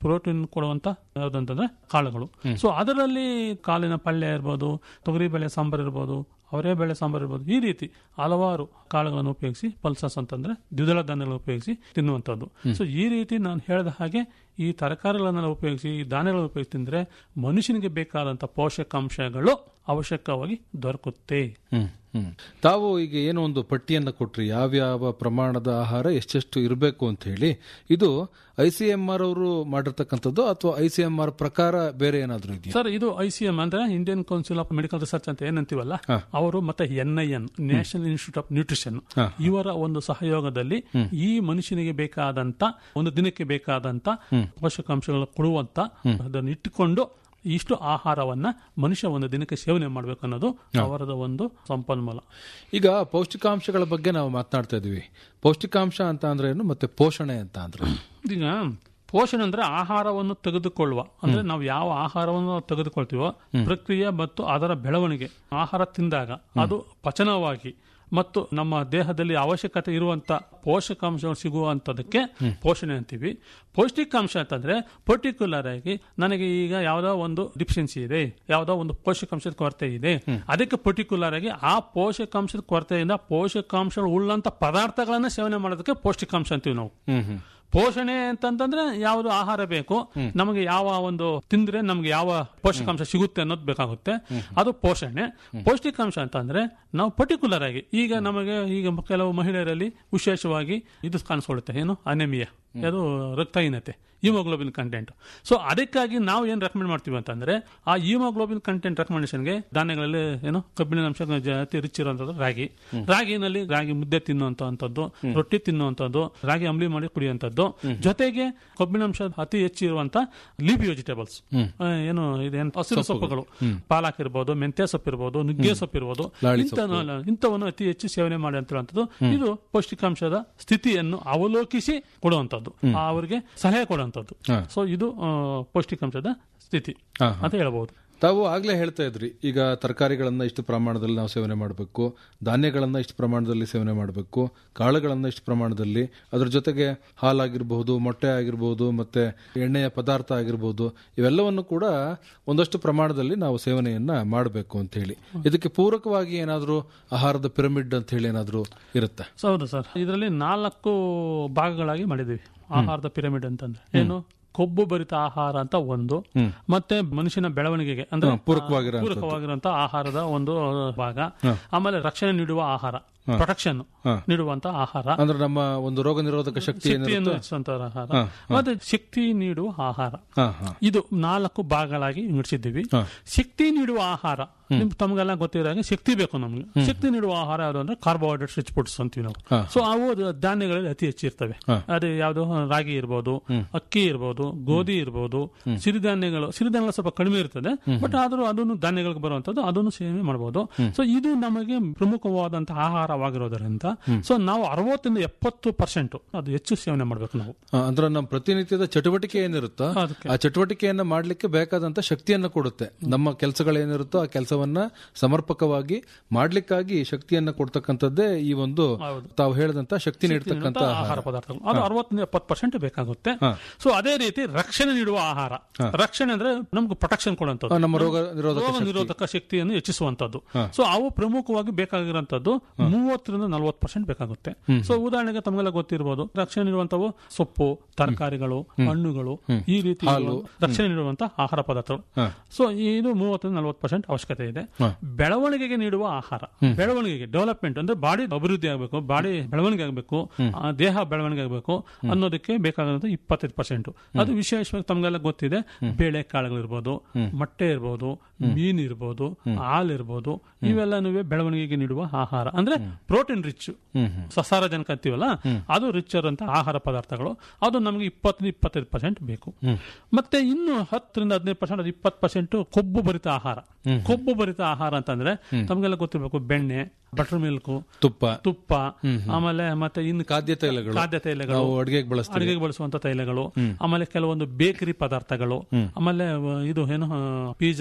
ಪ್ರೋಟೀನ್ ಕೊಡುವಂತ ಯಾವ್ದಂತಂದ್ರೆ ಕಾಳುಗಳು ಸೊ ಅದರಲ್ಲಿ ಕಾಳಿನ ಪಲ್ಯ ಇರ್ಬೋದು ತೊಗರಿ ಬೇಳೆ ಸಾಂಬಾರ್ ಇರ್ಬೋದು ಅವರೇ ಬೇಳೆ ಸಾಂಬಾರ್ ಇರ್ಬೋದು ಈ ರೀತಿ ಹಲವಾರು ಕಾಳುಗಳನ್ನು ಉಪಯೋಗಿಸಿ ಪಲ್ಸಸ್ ಅಂತಂದ್ರೆ ದ್ವಿದಳ ಧಾನ್ಯಗಳನ್ನು ಉಪಯೋಗಿಸಿ ತಿನ್ನುವಂಥದ್ದು ಸೊ ಈ ರೀತಿ ನಾನು ಹೇಳಿದ ಹಾಗೆ ಈ ತರಕಾರಿಗಳನ್ನೆಲ್ಲ ಉಪಯೋಗಿಸಿ ಈ ಧಾನ್ಯಗಳನ್ನು ಉಪಯೋಗಿಸಿ ತಿಂದ್ರೆ ಮನುಷ್ಯನಿಗೆ ಬೇಕಾದಂತ ಪೋಷಕಾಂಶಗಳು ಅವಶ್ಯಕವಾಗಿ ದೊರಕುತ್ತೆ ಹ್ಮ್ ಹ್ಮ್ ತಾವು ಈಗ ಏನೋ ಒಂದು ಪಟ್ಟಿಯನ್ನ ಕೊಟ್ರಿ ಯಾವ್ಯಾವ ಪ್ರಮಾಣದ ಆಹಾರ ಎಷ್ಟೆಷ್ಟು ಇರಬೇಕು ಅಂತ ಹೇಳಿ ಇದು ಐ ಸಿ ಎಂ ಆರ್ ಅವರು ಮಾಡಿರ್ತಕ್ಕಂಥದ್ದು ಅಥವಾ ಐ ಸಿ ಎಂ ಆರ್ ಪ್ರಕಾರ ಬೇರೆ ಏನಾದ್ರೂ ಇದೆಯಾ ಸರ್ ಇದು ಐ ಸಿ ಎಂ ಅಂದ್ರೆ Indian council of medical research ಅಂತ ಏನಂತೀವಲ್ಲ ಅವರು ಮತ್ತೆ N I N national institute of nutrition ಇವರ ಒಂದು ಸಹಯೋಗದಲ್ಲಿ ಈ ಮನುಷ್ಯನಿಗೆ ಬೇಕಾದಂತ ಒಂದು ದಿನಕ್ಕೆ ಬೇಕಾದಂತ ಪೋಷಕಾಂಶಗಳು ಕೊಡುವಂತ ಅದನ್ನು ಇಟ್ಟುಕೊಂಡು ಇಷ್ಟು ಆಹಾರವನ್ನ ಮನುಷ್ಯ ಒಂದು ದಿನಕ್ಕೆ ಸೇವನೆ ಮಾಡಬೇಕು ಅನ್ನೋದು ಅವರದ ಒಂದು ಸಂಪನ್ಮೂಲ ಈಗ ಪೌಷ್ಟಿಕಾಂಶಗಳ ಬಗ್ಗೆ ನಾವು ಮಾತನಾಡ್ತಾ ಇದೀವಿ ಪೌಷ್ಟಿಕಾಂಶ ಅಂತ ಅಂದ್ರೆ ಏನು ಮತ್ತೆ ಪೋಷಣೆ ಅಂತ ಅಂದ್ರೆ ಈಗ ಪೋಷಣೆ ಅಂದ್ರೆ ಆಹಾರವನ್ನು ತೆಗೆದುಕೊಳ್ಳುವ ಅಂದ್ರೆ ನಾವು ಯಾವ ಆಹಾರವನ್ನು ತೆಗೆದುಕೊಳ್ತೀವೋ ಪ್ರಕ್ರಿಯೆ ಮತ್ತು ಅದರ ಬೆಳವಣಿಗೆ ಆಹಾರ ತಿಂದಾಗ ಅದು ಪಚನವಾಗಿ ಮತ್ತು ನಮ್ಮ ದೇಹದಲ್ಲಿ ಅವಶ್ಯಕತೆ ಇರುವಂತ ಪೋಷಕಾಂಶಗಳು ಸಿಗುವಂತದಕ್ಕೆ ಪೋಷಣೆ ಅಂತೀವಿ ಪೌಷ್ಟಿಕಾಂಶ ಅಂತಂದ್ರೆ ಪರ್ಟಿಕ್ಯುಲರ್ ಆಗಿ ನನಗೆ ಈಗ ಯಾವ್ದೋ ಒಂದು ಡಿಫಿಷಿಯನ್ಸಿ ಇದೆ ಯಾವ್ದೋ ಒಂದು ಪೋಷಕಾಂಶದ ಕೊರತೆ ಇದೆ ಅದಕ್ಕೆ ಪರ್ಟಿಕ್ಯುಲರ್ ಆಗಿ ಆ ಪೋಷಕಾಂಶದ ಕೊರತೆಯಿಂದ ಪೋಷಕಾಂಶಗಳು ಉಳ್ಳಂತ ಪದಾರ್ಥಗಳನ್ನ ಸೇವನೆ ಮಾಡೋದಕ್ಕೆ ಪೌಷ್ಟಿಕಾಂಶ ಅಂತೀವಿ ನಾವು ಹ್ಮ್ ಹ್ಮ್ ಪೋಷಣೆ ಅಂತಂತಂದ್ರೆ ಯಾವುದು ಆಹಾರ ಬೇಕು ನಮಗೆ ಯಾವ ಒಂದು ತಿಂದ್ರೆ ನಮ್ಗೆ ಯಾವ ಪೋಷಕಾಂಶ ಸಿಗುತ್ತೆ ಅನ್ನೋದು ಬೇಕಾಗುತ್ತೆ ಅದು ಪೋಷಣೆ ಪೌಷ್ಟಿಕಾಂಶ ಅಂತಂದ್ರೆ ನಾವು ಪರ್ಟಿಕ್ಯುಲರ್ ಆಗಿ ಈಗ ನಮಗೆ ಈಗ ಕೆಲವು ಮಹಿಳೆಯರಲ್ಲಿ ವಿಶೇಷವಾಗಿ ಇದು ಕಾಣಿಸ್ಕೊಳ್ಳುತ್ತೆ ಏನು ಅನೆಮಿಯಾ ಅದು ರಕ್ತಹೀನತೆ ಹಿಮೋಗ್ಲೋಬಿನ್ ಕಂಟೆಂಟ್ ಸೊ ಅದಕ್ಕಾಗಿ ನಾವು ಏನು ರೆಕಮೆಂಡ್ ಮಾಡ್ತೀವಿ ಅಂತಂದ್ರೆ ಆ ಹಿಮೋಗ್ಲೋಬಿನ್ ಕಂಟೆಂಟ್ ರೆಕಮೆಂಡೇಶನ್ಗೆ ಧಾನ್ಯಗಳಲ್ಲಿ ಏನು ಕಬ್ಬಿಣದ ಅಂಶ ಅತಿ ರಿಚ್ ಇರುವಂತದ್ದು ರಾಗಿ ರಾಗಿನಲ್ಲಿ ರಾಗಿ ಮುದ್ದೆ ತಿನ್ನುವಂತದ್ದು ರೊಟ್ಟಿ ತಿನ್ನುವಂತದ್ದು ರಾಗಿ ಅಂಬ್ಲಿ ಮಾಡಿ ಕುಡಿಯುವಂತದ್ದು ಜೊತೆಗೆ ಕಬ್ಬಿಣಾಂಶ ಅತಿ ಹೆಚ್ಚು ಇರುವಂತ ಲೀಫಿ ವೆಜಿಟೇಬಲ್ಸ್ ಏನು ಇದೇನು ಹಸಿರು ಸೊಪ್ಪುಗಳು ಪಾಲಕ್ ಇರ್ಬೋದು ಮೆಂತ್ಯ ಸೊಪ್ಪು ಇರ್ಬೋದು ನುಗ್ಗೆ ಸೊಪ್ಪು ಇರ್ಬೋದು ಇಂಥ- ಇಂಥವನ್ನು ಅತಿ ಹೆಚ್ಚು ಸೇವನೆ ಮಾಡಿ ಅಂತ ಹೇಳುವಂಥದ್ದು ಇದು ಪೌಷ್ಟಿಕಾಂಶದ ಸ್ಥಿತಿಯನ್ನು ಅವಲೋಕಿಸಿ ಕೊಡುವಂತದ್ದು ಅವರಿಗೆ ಸಲಹೆ ಕೊಡುವಂತದ್ದು ಸೊ ಇದು ಆ, ಪೌಷ್ಟಿಕಾಂಶದ ಸ್ಥಿತಿ ಹಾ, ಅಂತ ಹೇಳ್ಬೋದು ತಾವು ಆಗ್ಲೇ ಹೇಳ್ತಾ ಇದ್ರಿ ಈಗ ತರಕಾರಿಗಳನ್ನ ಇಷ್ಟು ಪ್ರಮಾಣದಲ್ಲಿ ನಾವು ಸೇವನೆ ಮಾಡಬೇಕು ಧಾನ್ಯಗಳನ್ನ ಇಷ್ಟು ಪ್ರಮಾಣದಲ್ಲಿ ಸೇವನೆ ಮಾಡಬೇಕು ಕಾಳುಗಳನ್ನ ಇಷ್ಟು ಪ್ರಮಾಣದಲ್ಲಿ ಅದ್ರ ಜೊತೆಗೆ ಹಾಲಾಗಿರ್ಬಹುದು ಮೊಟ್ಟೆ ಆಗಿರ್ಬೋದು ಮತ್ತೆ ಎಣ್ಣೆಯ ಪದಾರ್ಥ ಆಗಿರ್ಬೋದು ಇವೆಲ್ಲವನ್ನು ಕೂಡ ಒಂದಷ್ಟು ಪ್ರಮಾಣದಲ್ಲಿ ನಾವು ಸೇವನೆಯನ್ನ ಮಾಡಬೇಕು ಅಂತ ಹೇಳಿ ಇದಕ್ಕೆ ಪೂರಕವಾಗಿ ಏನಾದರೂ ಆಹಾರದ ಪಿರಮಿಡ್ ಅಂತ ಹೇಳಿ ಏನಾದರೂ ಇರುತ್ತಾ ಸೊ ಹೌದು ಸರ್ ಇದರಲ್ಲಿ ನಾಲ್ಕು ಭಾಗಗಳಾಗಿ ಮಾಡಿದ್ದೀವಿ ಆಹಾರದ ಪಿರಮಿಡ್ ಅಂತಂದ್ರೆ ಏನು ಕೊಬ್ಬು ಭರಿತ ಆಹಾರ ಅಂತ ಒಂದು ಮತ್ತೆ ಮನುಷ್ಯನ ಬೆಳವಣಿಗೆಗೆ ಅಂದ್ರೆ ಪೂರಕವಾಗಿರೋ ಪೂರಕವಾಗಿರುವಂತ ಆಹಾರದ ಒಂದು ಭಾಗ ಆಮೇಲೆ ರಕ್ಷಣೆ ನೀಡುವ ಆಹಾರ ಪ್ರೊಟೆಕ್ಷನ್ ನೀಡುವಂತ ಆಹಾರ ಅಂದ್ರೆ ನಮ್ಮ ಒಂದು ರೋಗ ನಿರೋಧಕ ಶಕ್ತಿ ಶಕ್ತಿಯನ್ನು ಹೆಚ್ಚಿಸುವಂತ ಆಹಾರ ಮತ್ತೆ ಶಕ್ತಿ ನೀಡುವ ಆಹಾರ ಹಾ ಹಾ ಇದು ನಾಲ್ಕು ಭಾಗಗಳಾಗಿ ವಿಂಗಡಿಸಿದ್ದೀವಿ ಶಕ್ತಿ ನೀಡುವ ಆಹಾರ ನಿಮ್ ತಮಗೆಲ್ಲ ಗೊತ್ತಿರೋ ಹಾಗೆ ಶಕ್ತಿ ಬೇಕು ನಮ್ಗೆ ಶಕ್ತಿ ನೀಡುವ ಆಹಾರ ಯಾವುದು ಅಂದ್ರೆ ಕಾರ್ಬೋಹೈಡ್ರೇಟ್ಸ್ ರಿಚ್ ಫುಡ್ಸ್ ಅಂತೀವಿ ನಾವು ಸೊ ಅವು ಅದು ಧಾನ್ಯಗಳಲ್ಲಿ ಅತಿ ಹೆಚ್ಚು ಇರ್ತವೆ ಅದು ಯಾವುದು ರಾಗಿ ಇರ್ಬೋದು ಅಕ್ಕಿ ಇರ್ಬೋದು ಗೋಧಿ ಇರ್ಬೋದು ಸಿರಿಧಾನ್ಯಗಳು ಸಿರಿಧಾನ್ಯಗಳು ಸ್ವಲ್ಪ ಕಡಿಮೆ ಇರ್ತದೆ ಬಟ್ ಆದ್ರೂ ಅದನ್ನು ಧಾನ್ಯಗಳಿಗೆ ಬರುವಂತದ್ದು ಅದನ್ನು ಸೇವನೆ ಮಾಡಬಹುದು ಸೊ ಇದು ನಮಗೆ ಪ್ರಮುಖವಾದಂತಹ ಆಹಾರವಾಗಿರೋದರಿಂದ ಸೊ ನಾವು ಅರವತ್ತರಿಂದ ಎಪ್ಪತ್ತು ಪರ್ಸೆಂಟ್ ಅದು ಹೆಚ್ಚು ಸೇವನೆ ಮಾಡಬೇಕು ನಾವು ಆ, ಅಂದ್ರೆ ನಮ್ಮ ಪ್ರತಿನಿತ್ಯದ ಚಟುವಟಿಕೆ ಏನಿರುತ್ತೋ ಅದಕ್ಕೆ. ಆ ಚಟುವಟಿಕೆಯನ್ನ ಮಾಡ್ಲಿಕ್ಕೆ ಬೇಕಾದಂತ ಶಕ್ತಿಯನ್ನ ಕೊಡುತ್ತೆ ನಮ್ಮ ಕೆಲಸಗಳೇನಿರುತ್ತೋ ಆ ಕೆಲಸವನ್ನ ಸಮರ್ಪಕವಾಗಿ ಮಾಡ್ಲಿಕ್ಕಾಗಿ ಶಕ್ತಿಯನ್ನ ಕೊಡ್ತಕ್ಕಂಥದ್ದೇ ಈ ಒಂದು ಹೌದು. ತಾವು ಹೇಳಿದಂತ ಶಕ್ತಿ ನೀಡ್ತಕ್ಕಂಥ ಆಹಾರ ಆಹಾರ ಪದಾರ್ಥಗಳು ಅದು ಅರವತ್ತರಿಂದ ಎಪ್ಪತ್ತು ಪರ್ಸೆಂಟ್ ಬೇಕಾಗುತ್ತೆ ಸೊ ಅದೇ ರೀತಿ ರಕ್ಷಣೆ ನೀಡುವ ಆಹಾರ ರಕ್ಷಣೆ ಅಂದ್ರೆ ನಮ್ಗೆ ಪ್ರೊಟೆಕ್ಷನ್ ಆ, ಕೊಡುವಂಥದ್ದು ನಮ್ಮ ರೋಗ ನಿರೋಧಕ ರೋಗ ನಿರೋಧಕ ಶಕ್ತಿಯನ್ನು ಹೆಚ್ಚಿಸುವಂತದ್ದು ಸೊ ಅವು ಪ್ರಮುಖವಾಗಿ ಬೇಕಾಗಿರುವಂತದ್ದು ಮೂವತ್ತರಿಂದ ನಲವತ್ತು ಪರ್ಸೆಂಟ್ ಬೇಕಾಗುತ್ತೆ ಸೊ ಉದಾಹರಣೆಗೆ ತಮಗೆಲ್ಲ ಗೊತ್ತಿರಬಹುದು ರಕ್ಷಣೆ ನೀಡುವಂತವು ಸೊಪ್ಪು ತರಕಾರಿಗಳು ಹಣ್ಣುಗಳು ಈ ರೀತಿ ಇರುವ ರಕ್ಷಣೆ ನೀಡುವಂತ ಆಹಾರ ಪದಾರ್ಥಗಳು ಸೊ ಇದು ಮೂವತ್ತರಿಂದ ನಲವತ್ತು ಪರ್ಸೆಂಟ್ ಅವಶ್ಯಕತೆ ಇದೆ ಬೆಳವಣಿಗೆಗೆ ನೀಡುವ ಆಹಾರ ಬೆಳವಣಿಗೆಗೆ ಡೆವಲಪ್ಮೆಂಟ್ ಅಂದ್ರೆ ಬಾಡಿ ಅಭಿವೃದ್ಧಿ ಆಗಬೇಕು ಬಾಡಿ ಬೆಳವಣಿಗೆ ಆಗಬೇಕು ದೇಹ ಬೆಳವಣಿಗೆ ಆಗಬೇಕು ಅನ್ನೋದಕ್ಕೆ ಬೇಕಾಗಿರೋದು ಇಪ್ಪತ್ತೈದು ಪರ್ಸೆಂಟ್ ಅದು ವಿಶೇಷವಾಗಿ ತಮಗೆಲ್ಲ ಗೊತ್ತಿದೆ ಬೇಳೆ ಕಾಳುಗಳಿರ್ಬೋದು ಮೊಟ್ಟೆ ಇರ್ಬೋದು ಮೀನ್ ಇರ್ಬೋದು ಹಾಲ್ ಇರ್ಬೋದು ಇವೆಲ್ಲನೂ ಬೆಳವಣಿಗೆಗೆ ನೀಡುವ ಆಹಾರ ಅಂದ್ರೆ ಪ್ರೋಟೀನ್ ರಿಚ್ ಸಸಾರಜನಕ ಅಂತೀವಲ್ಲ ಅದು ರಿಚ್ ಅಂತ ಆಹಾರ ಪದಾರ್ಥಗಳು ಅದು ನಮಗೆ ಇಪ್ಪತ್ತರಿಂದ ಇಪ್ಪತ್ತೈದು ಪರ್ಸೆಂಟ್ ಬೇಕು ಮತ್ತೆ ಇನ್ನು ಹತ್ತರಿಂದ ಹದಿನೈದು ಪರ್ಸೆಂಟ್ ಅದು ಇಪ್ಪತ್ತು ಪರ್ಸೆಂಟ್ ಕೊಬ್ಬು ಭರಿತ ಆಹಾರ ಕೊಬ್ಬು ಭರಿತ ಆಹಾರ ಅಂತಂದ್ರೆ ತಮಗೆಲ್ಲ ಗೊತ್ತಿರಬೇಕು ಬೆಣ್ಣೆ ಬಟರ್ ಮಿಲ್ಕ್ ತುಪ್ಪ ತುಪ್ಪ ಆಮೇಲೆ ಮತ್ತೆ ಇನ್ನು ಖಾದ್ಯ ತೈಲಗಳು ಖಾದ್ಯ ತೈಲಗಳು ನಾವು ಅಡಿಗೆಗೆ ಬಳಸ್ತೀವಿ ಅಡಿಗೆಗೆ ಬಳಸುವಂತ ತೈಲಗಳು ಆಮೇಲೆ ಕೆಲವೊಂದು ಬೇಕರಿ ಪದಾರ್ಥಗಳು ಆಮೇಲೆ ಅಹ್, ಇದು ಏನು ಪಿಜ್ಜಾ ಅದೆಲ್ಲ ಅಂತೀವಲ್ಲ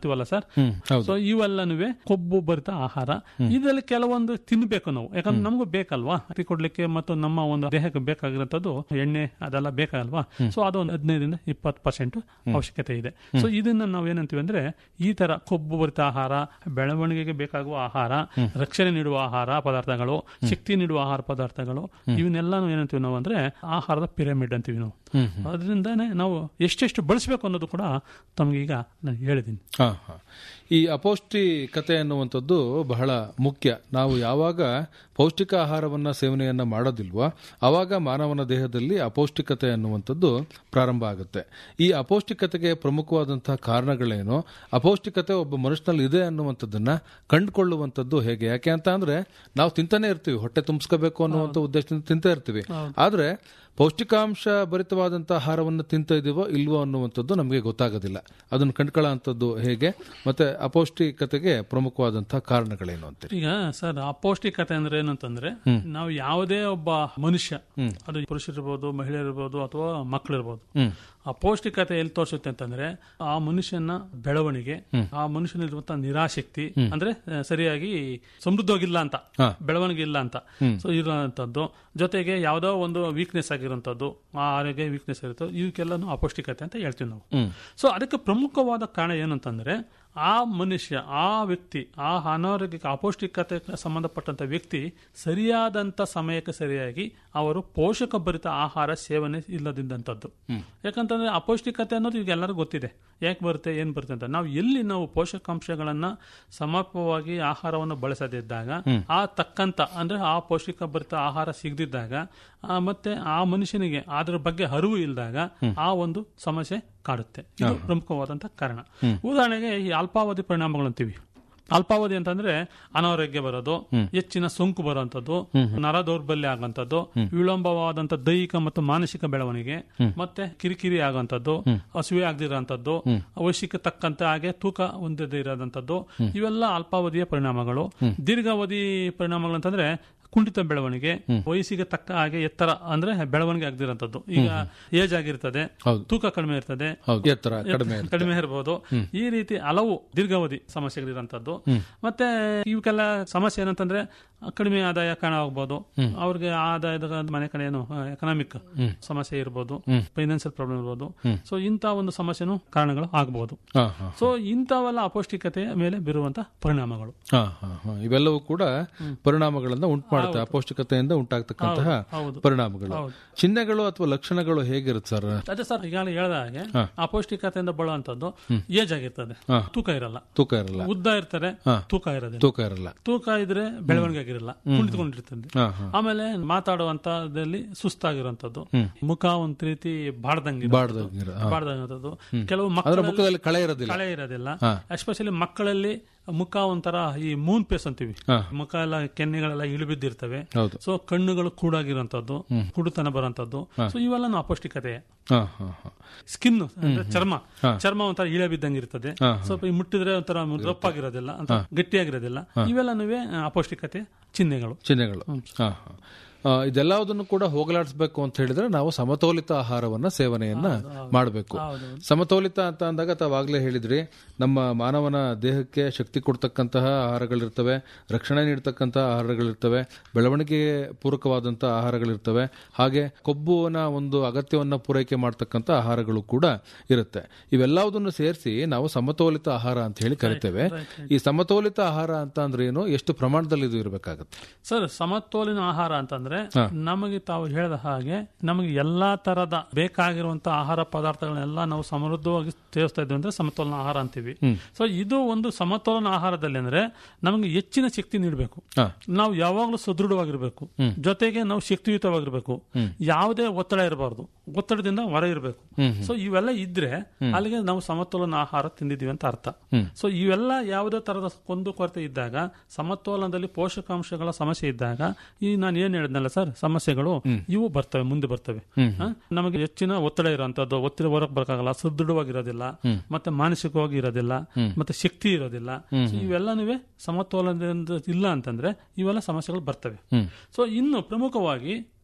ಹೇಳ್ತೀವಲ್ಲ ಸರ್ ಹ್ಮ್ ಹೌದು ಸೊ ಇವೆಲ್ಲನೂ ಕೊಬ್ಬು ಭರಿತ ಆಹಾರ ಇದರಲ್ಲಿ ಕೆಲವೊಂದು ತಿನ್ಬೇಕು ನಾವು ಯಾಕಂದ್ರೆ ನಮಗೂ ಬೇಕಲ್ವಾ ಅತಿ ಕೊಡ್ಲಿಕ್ಕೆ ಮತ್ತು ನಮ್ಮ ಒಂದು ದೇಹಕ್ಕೆ ಬೇಕಾಗಿರೋಂಥದ್ದು ಎಣ್ಣೆ ಅದೆಲ್ಲ ಬೇಕಲ್ವಾ ಸೊ ಅದು ಒಂದು ಹದಿನೈದರಿಂದ ಇಪ್ಪತ್ತು ಪರ್ಸೆಂಟ್ ಅವಶ್ಯಕತೆ ಇದೆ ಸೊ ಇದನ್ನ ನಾವು ಏನಂತೀವಿ ಅಂದ್ರೆ ಈ ತರ ಕೊಬ್ಬು ಭರಿತ ಆಹಾರ ಬೆಳವಣಿಗೆಗೆ ಬೇಕಾಗುವ ಆಹಾರ ರಕ್ಷಣೆ ನೀಡುವ ಆಹಾರ ಪದಾರ್ಥಗಳು ಶಕ್ತಿ ನೀಡುವ ಆಹಾರ ಪದಾರ್ಥಗಳು ಇವನ್ನೆಲ್ಲಾನು ಏನಂತೀವಿ ನಾವು ಅಂದ್ರೆ ಆಹಾರದ ಪಿರಮಿಡ್ ಅಂತೀವಿ ನಾವು ಅದರಿಂದಾನೆ ನಾವು ಎಷ್ಟೆಷ್ಟು ಬಳಸಬೇಕು ಅನ್ನೋದು ಕೂಡ ತಮಗೀಗ ನಾನು ಹೇಳಿದ್ದೀನಿ ಹಾ, ಹಾ. ಈ ಅಪೌಷ್ಟಿಕತೆ ಅನ್ನುವಂಥದ್ದು ಬಹಳ ಮುಖ್ಯ ನಾವು ಯಾವಾಗ ಪೌಷ್ಟಿಕ ಆಹಾರವನ್ನ ಸೇವನೆಯನ್ನ ಮಾಡೋದಿಲ್ವೋ ಆವಾಗ ಮಾನವನ ದೇಹದಲ್ಲಿ ಅಪೌಷ್ಟಿಕತೆ ಅನ್ನುವಂಥದ್ದು ಪ್ರಾರಂಭ ಆಗುತ್ತೆ ಈ ಅಪೌಷ್ಟಿಕತೆಗೆ ಪ್ರಮುಖವಾದಂತಹ ಕಾರಣಗಳೇನು ಅಪೌಷ್ಟಿಕತೆ ಒಬ್ಬ ಮನುಷ್ಯನಲ್ಲಿ ಇದೆ ಅನ್ನುವಂಥದ್ದನ್ನ ಕಂಡುಕೊಳ್ಳುವಂಥದ್ದು ಹೇಗೆ ಯಾಕೆ ಅಂತ ಅಂದ್ರೆ ನಾವು ತಿಂತಾನೆ ಇರ್ತೀವಿ ಹೊಟ್ಟೆ ತುಂಬಿಸ್ಕೋಬೇಕು ಅನ್ನುವಂಥ ಉದ್ದೇಶದಿಂದ ತಿಂತಾ ಇರ್ತೀವಿ ಆದ್ರೆ ಪೌಷ್ಟಿಕಾಂಶ ಭರಿತವಾದಂತಹ ಆಹಾರವನ್ನು ತಿಂತ ಇದೀವೋ ಇಲ್ವೋ ಅನ್ನುವಂಥದ್ದು ನಮಗೆ ಗೊತ್ತಾಗೋದಿಲ್ಲ ಅದನ್ನು ಕಂಡ್ಕೊಳ್ಳೋಂಥದ್ದು ಹೇಗೆ ಮತ್ತೆ ಅಪೌಷ್ಟಿಕತೆಗೆ ಪ್ರಮುಖವಾದಂತಹ ಕಾರಣಗಳೇನು ಅಂತೀರಿ ಈಗ ಸರ್ ಅಪೌಷ್ಟಿಕತೆ ಅಂದ್ರೆ ಏನು ಅಂತಂದ್ರೆ ನಾವು ಯಾವುದೇ ಒಬ್ಬ ಮನುಷ್ಯ ಅದು ಪುರುಷರಿರ್ಬೋದು ಮಹಿಳೆಯರಿರ್ಬೋದು ಅಥವಾ ಮಕ್ಕಳಿರ್ಬೋದು ಅಪೌಷ್ಟಿಕತೆ ಎಲ್ಲಿ ತೋರಿಸುತ್ತೆ ಅಂತಂದ್ರೆ ಆ ಮನುಷ್ಯನ ಬೆಳವಣಿಗೆ ಆ ಮನುಷ್ಯನಿರುವಂತಹ ನಿರಾಸಕ್ತಿ ಅಂದ್ರೆ ಆ, ಸರಿಯಾಗಿ ಸಮೃದ್ಧವಾಗಿಲ್ಲ ಅಂತ ಬೆಳವಣಿಗೆ ಇಲ್ಲ ಅಂತ ಸೊ ಇರುವಂತದ್ದು ಜೊತೆಗೆ ಯಾವ್ದೋ ಒಂದು ವೀಕ್ನೆಸ್ ಆಗಿರುವಂತದ್ದು ಆ ಆರೋಗ್ಯ ವೀಕ್ನೆಸ್ ಇರುತ್ತೆ ಇವಕ್ಕೆಲ್ಲನೂ ಅಪೌಷ್ಟಿಕತೆ ಅಂತ ಹೇಳ್ತೀವಿ ನಾವು ಸೊ ಅದಕ್ಕೆ ಪ್ರಮುಖವಾದ ಕಾರಣ ಏನಂತಂದ್ರೆ ಆ ಮನುಷ್ಯ ಆ ವ್ಯಕ್ತಿ ಆ ಅನಾರೋಗ್ಯಕ್ಕೆ ಅಪೌಷ್ಟಿಕತೆ ಸಂಬಂಧಪಟ್ಟಂತ ವ್ಯಕ್ತಿ ಸರಿಯಾದಂತ ಸಮಯಕ್ಕೆ ಸರಿಯಾಗಿ ಅವರು ಪೋಷಕ ಭರಿತ ಆಹಾರ ಸೇವನೆ ಇಲ್ಲದಿದ್ದಂಥದ್ದು ಯಾಕಂತಂದ್ರೆ ಅಪೌಷ್ಟಿಕತೆ ಅನ್ನೋದು ಈಗ ಎಲ್ಲರಿಗೂ ಗೊತ್ತಿದೆ ಯಾಕೆ ಬರುತ್ತೆ ಏನ್ ಬರುತ್ತೆ ಅಂತ ನಾವು ಎಲ್ಲಿ ನಾವು ಪೋಷಕಾಂಶಗಳನ್ನ ಸಮರ್ಪವಾಗಿ ಆಹಾರವನ್ನು ಬಳಸದಿದ್ದಾಗ ಆ ತಕ್ಕಂತ ಅಂದ್ರೆ ಆ ಪೌಷ್ಟಿಕ ಭರಿತ ಆಹಾರ ಸಿಗದಿದ್ದಾಗ ಆ, ಮತ್ತೆ ಆ ಮನುಷ್ಯನಿಗೆ ಅದ್ರ ಬಗ್ಗೆ ಅರಿವು ಇಲ್ದಾಗ ಆ ಒಂದು ಸಮಸ್ಯೆ ಕಾಡುತ್ತೆ ಇದು ಪ್ರಮುಖವಾದಂತ ಕಾರಣ ಉದಾಹರಣೆಗೆ ಈ ಅಲ್ಪಾವಧಿ ಪರಿಣಾಮಗಳು ಅಂತೀವಿ ಅಲ್ಪಾವಧಿ ಅಂತಂದ್ರೆ ಅನಾರೋಗ್ಯ ಬರೋದು ಹೆಚ್ಚಿನ ಸೋಂಕು ಬರುವಂತದ್ದು ನರ ದೌರ್ಬಲ್ಯ ಆಗುವಂತದ್ದು ವಿಳಂಬವಾದಂತ ದೈಹಿಕ ಮತ್ತು ಮಾನಸಿಕ ಬೆಳವಣಿಗೆ ಮತ್ತೆ ಕಿರಿಕಿರಿ ಆಗುವಂತದ್ದು ಹಸುವೆ ಆಗದಿರೋಂಥದ್ದು ಅವಶ್ಯಕ್ಕೆ ತಕ್ಕಂತೆ ಹಾಗೆ ತೂಕ ಹೊಂದದೇ ಇರೋದಂಥದ್ದು ಇವೆಲ್ಲ ಅಲ್ಪಾವಧಿಯ ಪರಿಣಾಮಗಳು ದೀರ್ಘಾವಧಿ ಪರಿಣಾಮಗಳು ಅಂತಂದ್ರೆ ಕುಂಠಿತ ಬೆಳವಣಿಗೆ ವಯಸ್ಸಿಗೆ ತಕ್ಕ ಹಾಗೆ ಎತ್ತರ ಅಂದ್ರೆ ಬೆಳವಣಿಗೆ ಆಗದಿರೋಂಥದ್ದು ಈಗ ಏಜ್ ಆಗಿರ್ತದೆ ಹೌದು. ತೂಕ ಕಡಿಮೆ ಇರ್ತದೆ ಹೌದು ಎತ್ತರ ಕಡಿಮೆ ಇರುತ್ತೆ. ಕಡಿಮೆ ಇರಬಹುದು ಈ ರೀತಿ ಹಲವು ದೀರ್ಘಾವಧಿ ಸಮಸ್ಯೆಗಳಿರಂತದ್ದು ಮತ್ತೆ ಇವಕ್ಕೆಲ್ಲ ಸಮಸ್ಯೆ ಏನಂತಂದ್ರೆ ಕಡಿಮೆ ಆದಾಯ ಕಾಣಬಹುದು ಅವ್ರಿಗೆ ಆದಾಯದ ಮನೆ ಕಡೆ ಏನು ಎಕನಾಮಿಕ್ ಸಮಸ್ಯೆ ಇರ್ಬೋದು ಫೈನಾನ್ಸಿಯಲ್ ಪ್ರಾಬ್ಲಮ್ ಇರ್ಬೋದು ಸೊ ಇಂಥ ಒಂದು ಸಮಸ್ಯೆನೂ ಕಾರಣಗಳು ಆಗಬಹುದು ಹಾ, ಹಾ. ಸೊ ಇಂಥವೆಲ್ಲ ಅಪೌಷ್ಟಿಕತೆಯ ಮೇಲೆ ಬೀರುವಂತ ಪರಿಣಾಮಗಳು ಹಾ, ಹಾ, ಹಾ. ಇವೆಲ್ಲವೂ ಕೂಡ ಪರಿಣಾಮಗಳನ್ನ ಉಂಟು ಮಾಡುತ್ತೆ ಅಪೌಷ್ಟಿಕತೆಯಿಂದ ಉಂಟಾಗ್ತಕ್ಕಂತಹ ಹೌದು. ಪರಿಣಾಮಗಳು ಚಿಹ್ನೆಗಳು ಅಥವಾ ಲಕ್ಷಣಗಳು ಹೇಗಿರುತ್ತೆ ಸರ್ ಅದೇ ಸರ್ ಈಗಾಗಲೇ ಹೇಳ್ದ ಹಾಗೆ ಅಪೌಷ್ಟಿಕತೆಯಿಂದ ಬಳುವಂತದ್ದು ಏಜ್ ಆಗಿರ್ತದೆ ತೂಕ ಇರಲ್ಲ ತೂಕ ಇರಲ್ಲ ಉದ್ದ ಇರ್ತಾರೆ ತೂಕ ಇರೋದಿಲ್ಲ ತೂಕ ಇರಲ್ಲ ತೂಕ ಇದ್ರೆ ಬೆಳವಣಿಗೆ ಆಗಿರಲ್ಲ ಕುಳಿತುಕೊಂಡಿರ್ತದೆ ಹಾ, ಹಾ. ಆಮೇಲೆ ಮಾತಾಡುವಂತದಲ್ಲಿ ಸುಸ್ತಾಗಿರುವಂತದ್ದು ಮುಖ ಒಂದ್ ರೀತಿ ಬಾಡ್ದಂಗೆ ಬಾಡ್ದಂಗಿರ- ಹಾ. ಬಾಡ್ದಂಗಿರೋದು ಕೆಲವು ಅದರ ಮಕ್ಕಳ ಮುಖದಲ್ಲಿ ಕಳೆ ಇರೋದಿಲ್ಲ ಕಳೆ ಇರೋದಿಲ್ಲ ಎಸ್ಪೆಷಲಿ ಮಕ್ಕಳಲ್ಲಿ ಮುಖ ಒಂಥರ ಈ ಮೂನ್ ಪೇಸ್ ಅಂತೀವಿ ಮುಖ ಎಲ್ಲ ಕೆನ್ನೆಗಳೆಲ್ಲ ಇಳಿಬಿದ್ದಿರ್ತವೆ ಹೌದು. ಸೊ ಕಣ್ಣುಗಳು ಕೂಡಾಗಿರುವಂತದ್ದು ಕುಡುತನ ಬರುವಂತದ್ದು ಸೊ ಇವೆಲ್ಲ ಅಪೌಷ್ಟಿಕತೆ ಹಾ, ಹಾ, ಹಾ. ಸ್ಕಿನ್ ಅಂದ್ರೆ ಚರ್ಮ ಚರ್ಮ ಒಂಥರ ಇಳೆ ಬಿದ್ದಂಗೆ ಇರ್ತದೆ ಸ್ವಲ್ಪ ಈ ಮುಟ್ಟಿದ್ರೆ ಒಂಥರ ರಪ್ಪಾಗಿರೋದಿಲ್ಲ ಅಂತ ಗಟ್ಟಿಯಾಗಿರೋದಿಲ್ಲ ಇವೆಲ್ಲನೂ ಅಪೌಷ್ಟಿಕತೆ ಚಿಹ್ನೆಗಳು ಚಿಹ್ನೆಗಳು ಹಾ, ಹಾ. ಆ, ಇದೆಲ್ಲದನ್ನು ಕೂಡ ಹೋಗಲಾಡಿಸಬೇಕು ಅಂತ ಹೇಳಿದ್ರೆ ನಾವು ಸಮತೋಲಿತ ಆಹಾರವನ್ನ ಸೇವನೆಯನ್ನ ಮಾಡಬೇಕು ಸಮತೋಲಿತ ಅಂತ ಅಂದಾಗ ತಾವಾಗ್ಲೇ ಹೇಳಿದ್ರಿ ನಮ್ಮ ಮಾನವನ ದೇಹಕ್ಕೆ ಶಕ್ತಿ ಕೊಡ್ತಕ್ಕಂತಹ ಆಹಾರಗಳಿರ್ತವೆ ರಕ್ಷಣೆ ನೀಡ್ತಕ್ಕಂತಹ ಆಹಾರಗಳಿರ್ತವೆ ಬೆಳವಣಿಗೆಗೆ ಪೂರಕವಾದಂತಹ ಆಹಾರಗಳಿರ್ತವೆ ಹಾಗೆ ಕೊಬ್ಬುವಿನ ಒಂದು ಅಗತ್ಯವನ್ನ ಪೂರೈಕೆ ಮಾಡ್ತಕ್ಕಂಥ ಆಹಾರಗಳು ಕೂಡ ಇರುತ್ತೆ ಇವೆಲ್ಲವುದನ್ನು ಸೇರಿಸಿ ನಾವು ಸಮತೋಲಿತ ಆಹಾರ ಅಂತ ಹೇಳಿ ಕರಿತೇವೆ ಈ ಸಮತೋಲಿತ ಆಹಾರ ಅಂತ ಅಂದ್ರೆ ಏನು ಎಷ್ಟು ಪ್ರಮಾಣದಲ್ಲಿ ಇದು ಇರಬೇಕಾಗುತ್ತೆ ಸರ್ ಸಮತೋಲಿನ ಆಹಾರ ಅಂತಂದ್ರೆ ನಮಗೆ ತಾವು ಹೇಳಿದ ಹಾಗೆ ನಮಗೆ ಎಲ್ಲಾ ತರದ ಬೇಕಾಗಿರುವಂತಹ ಆಹಾರ ಪದಾರ್ಥಗಳನ್ನೆಲ್ಲ ನಾವು ಸಮೃದ್ಧವಾಗಿ ಸೇವಿಸ್ತಾ ಇದ್ವಿ ಅಂದ್ರೆ ಸಮತೋಲನ ಆಹಾರ ಅಂತೀವಿ ಸೊ ಇದು ಒಂದು ಸಮತೋಲನ ಆಹಾರದಲ್ಲಿ ಅಂದ್ರೆ ನಮಗೆ ಹೆಚ್ಚಿನ ಶಕ್ತಿ ನೀಡಬೇಕು ಹಾ. ನಾವು ಯಾವಾಗಲೂ ಸದೃಢವಾಗಿರ್ಬೇಕು ಜೊತೆಗೆ ನಾವು ಶಕ್ತಿಯುತವಾಗಿರ್ಬೇಕು ಯಾವುದೇ ಒತ್ತಡ ಇರಬಾರ್ದು ಒತ್ತಡದಿಂದ ಹೊರ ಇರಬೇಕು ಸೊ ಇವೆಲ್ಲ ಇದ್ರೆ ಅಲ್ಲಿಗೆ ನಾವು ಸಮತೋಲನ ಆಹಾರ ತಿಂದಿದೀವಿ ಅಂತ ಅರ್ಥ ಸೊ ಇವೆಲ್ಲ ಯಾವುದೇ ತರದ ಕೊಂದು ಕೊರತೆ ಇದ್ದಾಗ ಸಮತೋಲನದಲ್ಲಿ ಪೋಷಕಾಂಶಗಳ ಸಮಸ್ಯೆ ಇದ್ದಾಗ ಈ ನಾನು ಏನ್ ಹೇಳಿದ್ನಲ್ಲ ಸರ್ ಸಮಸ್ಯೆಗಳು ಇವು ಬರ್ತವೆ ಮುಂದೆ ಬರ್ತವೆ ಹ? ನಮಗೆ ಹೆಚ್ಚಿನ ಒತ್ತಡ ಇರುವಂತದ್ದು ಒತ್ತಡ ಹೊರಗೆ ಬರಕಾಗಲ್ಲ ಸದೃಢವಾಗಿರೋದಿಲ್ಲ ಮತ್ತೆ ಮಾನಸಿಕವಾಗಿ ಇರೋದಿಲ್ಲ ಮತ್ತೆ ಶಕ್ತಿ ಇರೋದಿಲ್ಲ So ಇವೆಲ್ಲನೂ ಸಮತೋಲನದಿಂದ ಇಲ್ಲ ಅಂತಂದ್ರೆ ಇವೆಲ್ಲ ಸಮಸ್ಯೆಗಳು ಬರ್ತವೆ ಸೊ ಇನ್ನು ಪ್ರಮುಖವಾಗಿ